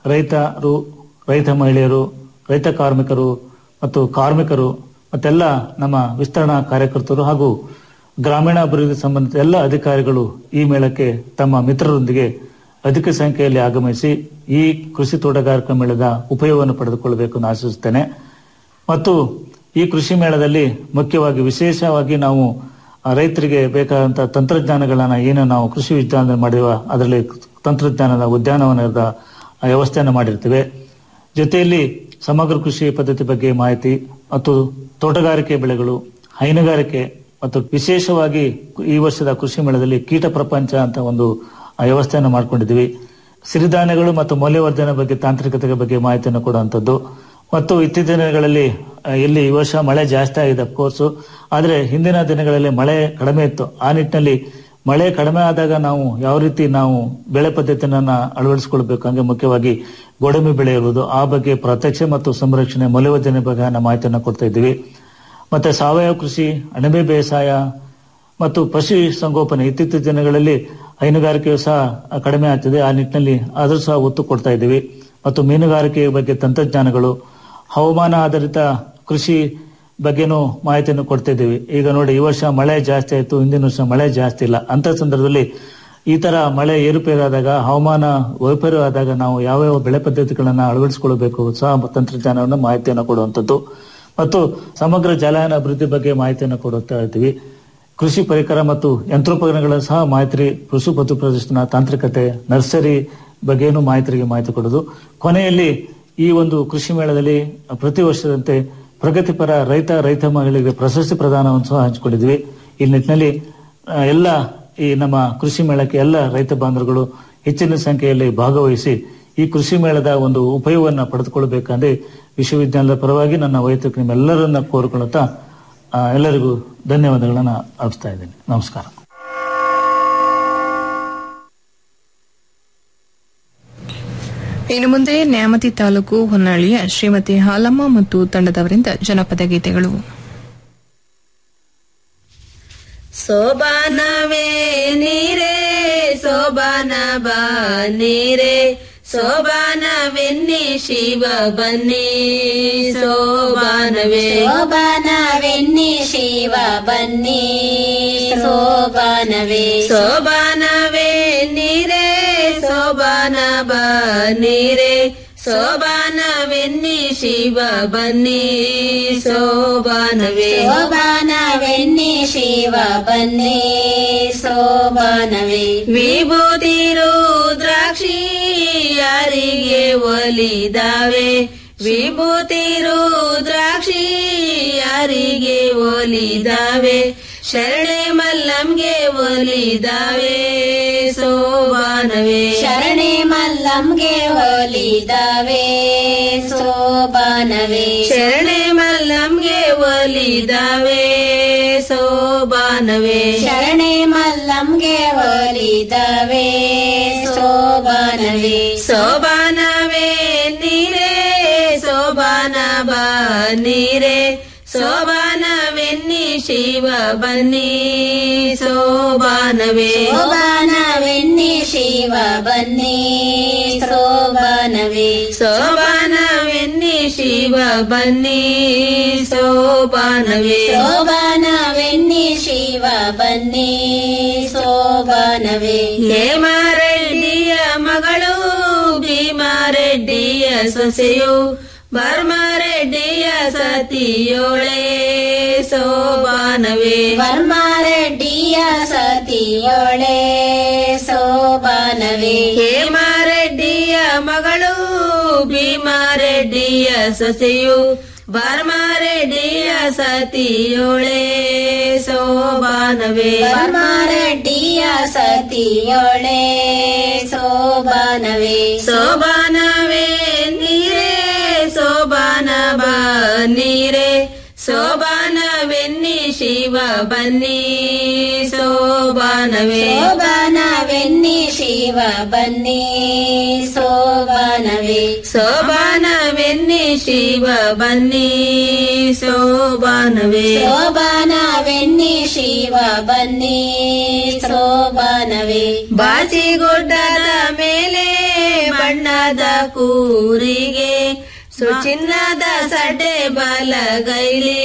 ರೈತರು ರೈತ ಮಹಿಳೆಯರು ರೈತ ಕಾರ್ಮಿಕರು ಮತ್ತು ಕಾರ್ಮಿಕರು ಮತ್ತೆಲ್ಲ ನಮ್ಮ ವಿಸ್ತರಣಾ ಕಾರ್ಯಕರ್ತರು ಹಾಗೂ ಗ್ರಾಮೀಣಾಭಿವೃದ್ಧಿ ಸಂಬಂಧಿತ ಎಲ್ಲ ಅಧಿಕಾರಿಗಳು ಈ ಮೇಳಕ್ಕೆ ತಮ್ಮ ಮಿತ್ರರೊಂದಿಗೆ ಅಧಿಕ ಸಂಖ್ಯೆಯಲ್ಲಿ ಆಗಮಿಸಿ ಈ ಕೃಷಿ ತೋಟಗಾರಿಕಾ ಮೇಳದ ಉಪಯೋಗವನ್ನು ಪಡೆದುಕೊಳ್ಳಬೇಕು ಎಂದು ಆಶಿಸುತ್ತೇನೆ ಮತ್ತು ಈ ಕೃಷಿ ಮೇಳದಲ್ಲಿ ಮುಖ್ಯವಾಗಿ ವಿಶೇಷವಾಗಿ ನಾವು ಆ, ರೈತರಿಗೆ ಬೇಕಾದಂತಹ ತಂತ್ರಜ್ಞಾನಗಳನ್ನ ಏನು ನಾವು ಕೃಷಿ ವಿಜ್ಞಾನದಲ್ಲಿ ಮಾಡಿರುವ ಅದರಲ್ಲಿ ತಂತ್ರಜ್ಞಾನದ ಉದ್ಯಾನವನದ ವ್ಯವಸ್ಥೆಯನ್ನು ಮಾಡಿರ್ತೇವೆ ಜೊತೆಯಲ್ಲಿ ಸಮಗ್ರ ಕೃಷಿ ಪದ್ಧತಿ ಬಗ್ಗೆ ಮಾಹಿತಿ ಮತ್ತು ತೋಟಗಾರಿಕೆ ಬೆಳೆಗಳು ಹೈನುಗಾರಿಕೆ ಮತ್ತು ವಿಶೇಷವಾಗಿ ಈ ವರ್ಷದ ಕೃಷಿ ಮೇಳದಲ್ಲಿ ಕೀಟ ಪ್ರಪಂಚ ಅಂತ ಒಂದು ಆ, ವ್ಯವಸ್ಥೆಯನ್ನು ಮಾಡ್ಕೊಂಡಿದ್ದೀವಿ ಸಿರಿಧಾನ್ಯಗಳು ಮತ್ತು ಮೌಲ್ಯವರ್ಧನೆ ಬಗ್ಗೆ ತಾಂತ್ರಿಕತೆ ಬಗ್ಗೆ ಮಾಹಿತಿಯನ್ನು ಕೊಡುವಂಥದ್ದು ಮತ್ತು ಇತ್ತೀಚಿನ ದಿನಗಳಲ್ಲಿ ಆ, ಇಲ್ಲಿ ಈ ವರ್ಷ ಮಳೆ ಜಾಸ್ತಿ ಆಗಿದೆ ಅಫ್ಕೋರ್ಸ್ ಆದ್ರೆ ಹಿಂದಿನ ದಿನಗಳಲ್ಲಿ ಮಳೆ ಕಡಿಮೆ ಇತ್ತು ಆ ನಿಟ್ಟಿನಲ್ಲಿ ಮಳೆ ಕಡಿಮೆ ಆದಾಗ ನಾವು ಯಾವ ರೀತಿ ನಾವು ಬೆಳೆ ಪದ್ಧತಿಯನ್ನ ಅಳವಡಿಸಿಕೊಳ್ಬೇಕು ಹಂಗೆ ಮುಖ್ಯವಾಗಿ ಗೋಡಂಬಿ ಬೆಳೆ ಇರುವುದು ಆ ಬಗ್ಗೆ ಪ್ರತ್ಯಕ್ಷ ಮತ್ತು ಸಂರಕ್ಷಣೆ ಮೌಲ್ಯವರ್ಧನೆ ಬಗ್ಗೆ ನಾವು ಮಾಹಿತಿಯನ್ನು ಕೊಡ್ತಾ ಇದ್ದೀವಿ ಮತ್ತೆ ಸಾವಯವ ಕೃಷಿ ಅಣಬೆ ಬೇಸಾಯ ಮತ್ತು ಪಶು ಸಂಗೋಪನೆ ಇತ್ತೀಚಿನ ದಿನಗಳಲ್ಲಿ ಹೈನುಗಾರಿಕೆಯು ಸಹ ಕಡಿಮೆ ಆಗ್ತಿದೆ ಆ ನಿಟ್ಟಿನಲ್ಲಿ ಆದರೂ ಸಹ ಒತ್ತು ಕೊಡ್ತಾ ಇದ್ದೀವಿ ಮತ್ತು ಮೀನುಗಾರಿಕೆ ಬಗ್ಗೆ ತಂತ್ರಜ್ಞಾನಗಳು ಹವಾಮಾನ ಆಧಾರಿತ ಕೃಷಿ ಬಗ್ಗೆನೂ ಮಾಹಿತಿಯನ್ನು ಕೊಡ್ತಾ ಇದ್ದೀವಿ ಈಗ ನೋಡಿ ಈ ವರ್ಷ ಮಳೆ ಜಾಸ್ತಿ ಆಯಿತು ಹಿಂದಿನ ವರ್ಷ ಮಳೆ ಜಾಸ್ತಿ ಇಲ್ಲ ಅಂತ ಸಂದರ್ಭದಲ್ಲಿ ಈ ತರ ಮಳೆ ಏರುಪೇರಾದಾಗ ಹವಾಮಾನ ವೈಪರ್ಯ ಆದಾಗ ನಾವು ಯಾವ ಯಾವ ಬೆಳೆ ಪದ್ಧತಿಗಳನ್ನ ಅಳವಡಿಸಿಕೊಳ್ಳಬೇಕು ಸಹ ತಂತ್ರಜ್ಞಾನವನ್ನು ಮಾಹಿತಿಯನ್ನು ಕೊಡುವಂಥದ್ದು ಮತ್ತು ಸಮಗ್ರ ಜಲಯಾನ ಅಭಿವೃದ್ಧಿ ಬಗ್ಗೆ ಮಾಹಿತಿಯನ್ನು ಕೊಡುತ್ತಾ ಇದ್ದೀವಿ ಕೃಷಿ ಪರಿಕರ ಮತ್ತು ಯಂತ್ರೋಪಕರಣಗಳ ಸಹ ಮಾಹಿತಿ ಕೃಷಿ ಪತ್ತು ಪ್ರದರ್ಶನ ತಾಂತ್ರಿಕತೆ ನರ್ಸರಿ ಬಗ್ಗೆನೂ ಮಾಹಿತಿಗೆ ಮಾಹಿತಿ ಕೊಡೋದು ಕೊನೆಯಲ್ಲಿ ಈ ಒಂದು ಕೃಷಿ ಮೇಳದಲ್ಲಿ ಪ್ರತಿ ವರ್ಷದಂತೆ ಪ್ರಗತಿಪರ ರೈತ ರೈತ ಮಹಿಳೆಗೆ ಪ್ರಶಸ್ತಿ ಪ್ರದಾನವನ್ನು ಸಹ ಹಂಚಿಕೊಂಡಿದ್ವಿ ಈ ನಿಟ್ಟಿನಲ್ಲಿ ಆ, ಎಲ್ಲ ಈ ನಮ್ಮ ಕೃಷಿ ಮೇಳಕ್ಕೆ ಎಲ್ಲ ರೈತ ಬಾಂಧವರುಗಳು ಹೆಚ್ಚಿನ ಸಂಖ್ಯೆಯಲ್ಲಿ ಭಾಗವಹಿಸಿ ಈ ಕೃಷಿ ಮೇಳದ ಒಂದು ಉಪಯೋಗವನ್ನು ಪಡೆದುಕೊಳ್ಳಬೇಕಂದ್ರೆ ವಿಶ್ವವಿದ್ಯಾಲಯದ ಪರವಾಗಿ ನನ್ನ ವೈಯಕ್ತಿಕ ನಿಮ್ಮೆಲ್ಲರನ್ನ ಕೋರಿಕೊಳ್ಳುತ್ತಾ ಆ, ಎಲ್ಲರಿಗೂ ಧನ್ಯವಾದಗಳನ್ನ ಅರ್ಪಿಸ್ತಾ ಇದ್ದೇನೆ ನಮಸ್ಕಾರ ಇನ್ನು ಮುಂದೆ ನ್ಯಾಮತಿ ತಾಲೂಕು ಹೊನ್ನಾಳಿಯ ಶ್ರೀಮತಿ ಹಾಲಮ್ಮ ಮತ್ತು ತಂಡದವರಿಂದ ಜನಪದ ಗೀತೆಗಳು ಸೋಬಾನವೇ ನೀರೇ ಸೋಬಾನ ಬಾ ನೀರೇ ಸೋಬಾನವೆನ್ನಿ ಶಿವ ಬನ್ನಿ ಸೋಬಾನವೇ ಶೋಭಾನವೆನ್ನಿ ಶಿವ ಬನ್ನಿ ಶೋಭಾನವೇ ಸೋಬಾನವೇ ನೀರೇ ಸೋಬಾನ ಬಾ ನೀರೇ ಸೋಬಾನವೆನ್ನಿ ಶಿವ ಬನ್ನಿ ಸೋಬಾನವೇ ಸೋಬಾನವೆನ್ನಿ ಶಿವ ಬನ್ನಿ ಸೋಬಾನವೇ ವಿಭೂತಿ ರುದ್ರಾಕ್ಷಿ ಯಾರಿಗೆ ಒಲಿದಾವೆ ವಿಭೂತಿ ರುದ್ರಾಕ್ಷಿ ಯಾರಿಗೆ ಒಲಿದಾವೆ ಶರಣೆ ಮಲ್ಲಂಗೆ ಒಲಿದಾವೆ ಸೋಬಾನವೇ ಶರಣೆ ಮಲ್ಲಂಗೆ ಹೋಲಿದಾವೆ ಸೋಬಾನವೇ ಶರಣೆ ಮಲ್ಲಂಗೆ ಒಲಿದಾವೆ ಸೋಬಾನವೇ ಶರಣೆ ಮಲ್ಲಂಗೆ ಹೋಲಿದಾವೆ ಸೋಬಾನವೇ ಸೋಬಾನವೇ ನೀರೇ ಸೋಬಾನ ಬಾ ನೀರೇ ಸೋಬಾನವೆನ್ನಿ ಶಿವ ಬನ್ನಿ ಸೋಬಾನವೇ ಸೋಬಾನವೆನ್ನಿ ಶಿವ ಬನ್ನಿ ಸೋಬಾನವೇ ಸೋಬಾನವೆನ್ನಿ ಶಿವ ಬನ್ನಿ ಸೋಬಾನವೇ ಸೋಬಾನವೆನ್ನಿ ಶಿವ ಬನ್ನಿ ಸೋಬಾನವೇ ಹೇಮಾರೆಡ್ಡಿಯ ಮಗಳು ಭೀಮಾರೆಡ್ಡಿಯ ಸೊಸೆಯು ಬರ್ಮಾರೆಡ್ಡಿಯ ಸತಿಯೋಳೆ ಸೋಬಾನವೇ ವರ್ಮಾರೆಡ್ಡಿಯ ಸತಿಯೋಳೆ ಸೋಬಾನವೇ ಹೇಮಾರೆಡ್ಡಿಯ ಮಗಳು ಭೀಮಾರೆಡ್ಡಿಯ ಸೊಸೆಯು ಬರ್ಮಾರೆಡ್ಡಿಯ ಸತಿಯೋಳೆ ಸೋಬಾನವೇ ವರ್ಮಾರೆಡ್ಡಿಯ ಸತಿಯೋಳೆ ಸೋಬಾನವೇ ಸೋಬಾನವೇ ನೀರೇ ಸೋಬಾನ ಬಾ ನೀರೇ ಸೋಬಾನವೆನ್ನಿ ಶಿವ ಬನ್ನಿ ಸೋಬಾನವೇ ಸೋಬಾನವೆನ್ನಿ ಶಿವ ಬನ್ನಿ ಸೋಬಾನವೇ ಸೋಬಾನವೆನ್ನಿ ಶಿವ ಬನ್ನಿ ಸೋಬಾನವೇ ಸೋಬಾನವೆನ್ನಿ ಶಿವ ಬನ್ನಿ ಸೋಬಾನವೇ ಬಾಚಿಗುಡ್ಡದ ಮೇಲೆ ಬಣ್ಣದ ಕೂರಿಗೆ ಸುಚಿನ್ನದ ಸಡ್ಡೆ ಬಲಗೈಲಿ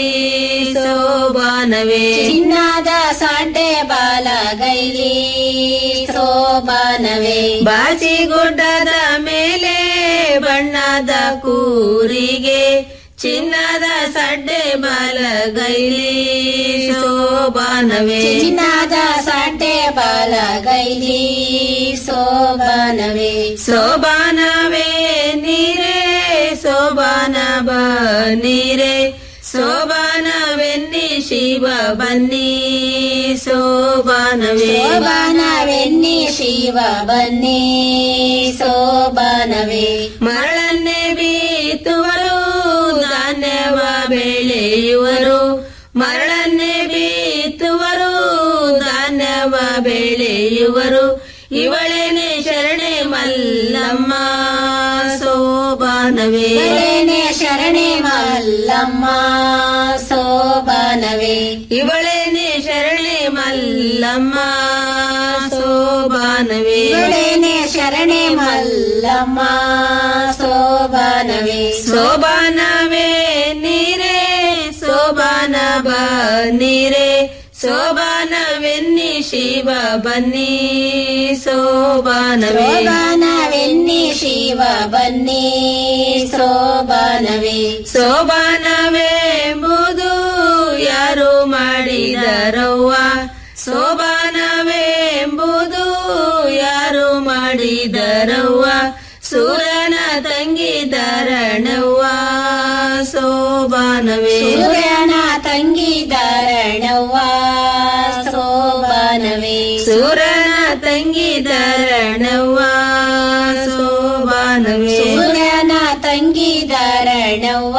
ಸೋಬಾನವೇ ಚಿನ್ನದ ಸಾಡೆ ಬಾಲಗೈಲಿ ಸೋಬಾನವೇ ಬಾಚಿಗುಡ್ಡದ ಮೇಲೆ ಬಣ್ಣದ ಕೂರಿಗೆ ಚಿನ್ನದ ಸಡ್ಡೆ ಬಲಗೈಲಿ ಸೋಬಾನವೇ ಚಿನ್ನದ ಸಾಡೆ ಬಾಲಗೈಲಿ ಸೋಬಾನವೇ ಸೋಬಾನವೇ ನೀರೇ ಸೋಬಾನ ಬಾ ನೀರೇ ಸೋಬಾನವೆನ್ನಿ ಶಿವ ಬನ್ನಿ ಸೋಬಾನವೇ ಸೋಬಾನವೆನ್ನಿ ಶಿವ ಬನ್ನಿ ಸೋಬಾನವೇ ಮರಳನ್ನೇ ಬೀತುವರು ಧಾನ್ಯವ ಬೆಳೆಯುವರು ಮರಳನ್ನೇ ಬೀತುವರು ಧಾನ್ಯವ ಬೆಳೆಯುವರು ಇವಳೇನೆ ಶರಣೆ ಮಲ್ಲಮ್ಮ ಸೋಬಾನವೇ ಇವಳೇನೆ ಶರಣೆ ಮಲ್ಲಮ್ಮ ಸೋಬಾನವೇ ಇವಳೇನೆ ಶರಣೆ ಮಲ್ಲಮ್ಮ ಸೋಬಾನವೇ ಇವಳೇನೆ ಶರಣೆ ಮಲ್ಲಮ್ಮ ಸೋಬಾನವೇ ಸೋಬಾನವೇ ನೀರೇ ಸೋಬಾನ ಬಾ ನೀರೇ ಸೋಬಾನವೆನ್ನಿ ಶಿವ ಬನ್ನಿ ಸೋಬಾನವೇ ಸೋಬಾನವೆನ್ನಿ ಶಿವ ಬನ್ನಿ ಸೋಬಾನವೇ ಸೋಬಾನವೆಂಬುದು ಯಾರು ಮಾಡಿದರವ್ವ ಸೋಬಾನವೆಂಬುದು ಯಾರು ಮಾಡಿದರವ್ವ ಸೂರ್ಯನ ತಂಗಿ ಧರಣವ್ವ ಸೋಬಾನವೇ ಸೂರ್ಯನ ತಂಗಿ ಧಾರಣವ್ವ ಸೋಬಾನವೇ ಸೂರ್ಯನ ತಂಗಿ ಧರಣವ್ವ ಸೋಬಾನವೇ ಸೂರ್ಯನ ತಂಗಿ ಧಾರಣವ್ವ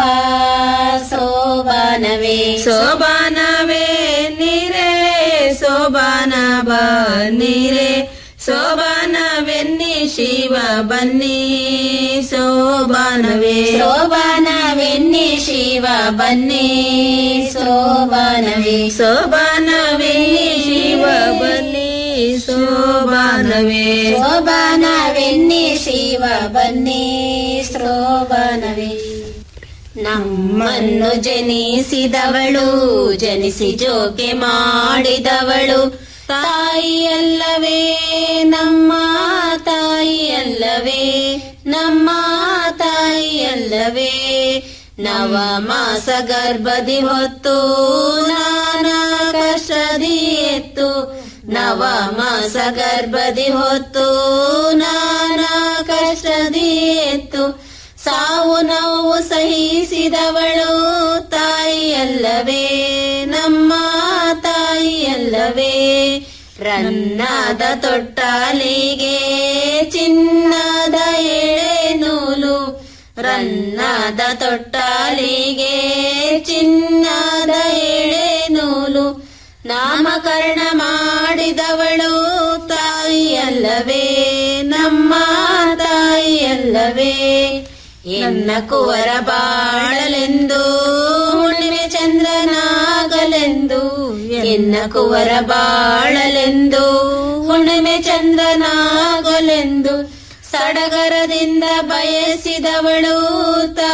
ಸೋಬಾನವೇ ಸೋಬಾನವೇ ನೀರೇ ಸೋಬಾನ ಬಾ ನೀರೇ ಸೋಬಾನವೆನ್ನಿ ಶಿವ ಬನ್ನಿ ಸೋಬಾನವೇ ಸೋಬಾನವೆನ್ನಿ ಶಿವ ಬನ್ನಿ ಸೋಬಾನವೇ ಸೋಬಾನವೆನ್ನಿ ಶಿವ ಬನ್ನಿ ಸೋಬಾನವೇ ಸೋಬಾನವೆನ್ನಿ ಶಿವ ಬನ್ನಿ ಸೋಬಾನವೇ ನಮ್ಮನ್ನು ಜನಿಸಿದವಳು ಜನಿಸಿ ಜೋಕೆ ಮಾಡಿದವಳು ತಾಯಿಯಲ್ಲವೇ ನಮ್ಮ ತಾಯಿಯಲ್ಲವೇ ನಮ್ಮ ತಾಯಿಯಲ್ಲವೇ ನವ ಮಾಸ ಗರ್ಭದಿ ಹೊತ್ತು ನಾನಾ ಕಷ್ಟದಿ ಎತ್ತು ನವ ಮಾಸ ಗರ್ಭದಿ ಹೊತ್ತು ನಾನಾ ಕಷ್ಟದಿ ಎತ್ತು ಸಾವು ನೋವು ಸಹಿಸಿದವಳು ತಾಯಿಯಲ್ಲವೇ ನಮ್ಮ ತಾಯಿಯಲ್ಲವೇ ರನ್ನಾದ ತೊಟ್ಟಾಲಿಗೆ ಚಿನ್ನದ ಎಳೆ ನೂಲು ರನ್ನಾದ ತೊಟ್ಟಾಲಿಗೆ ಚಿನ್ನದ ಎಳೆ ನೂಲು ನಾಮಕರಣ ಮಾಡಿದವಳು ತಾಯಿಯಲ್ಲವೇ ನಮ್ಮ ತಾಯಿಯಲ್ಲವೇ ಎನ್ನ ಕುವರ ಬಾಳಲೆಂದು ಹುಣ್ಣಿಮೆ ಚಂದ್ರನಾಗಲೆಂದು ಎನ್ನ ಕುವರ ಬಾಳಲೆಂದು ಹುಣ್ಣಿಮೆ ಚಂದ್ರನಾಗಲೆಂದು ಸಡಗರದಿಂದ ಬಯಸಿದವಳು ತಾ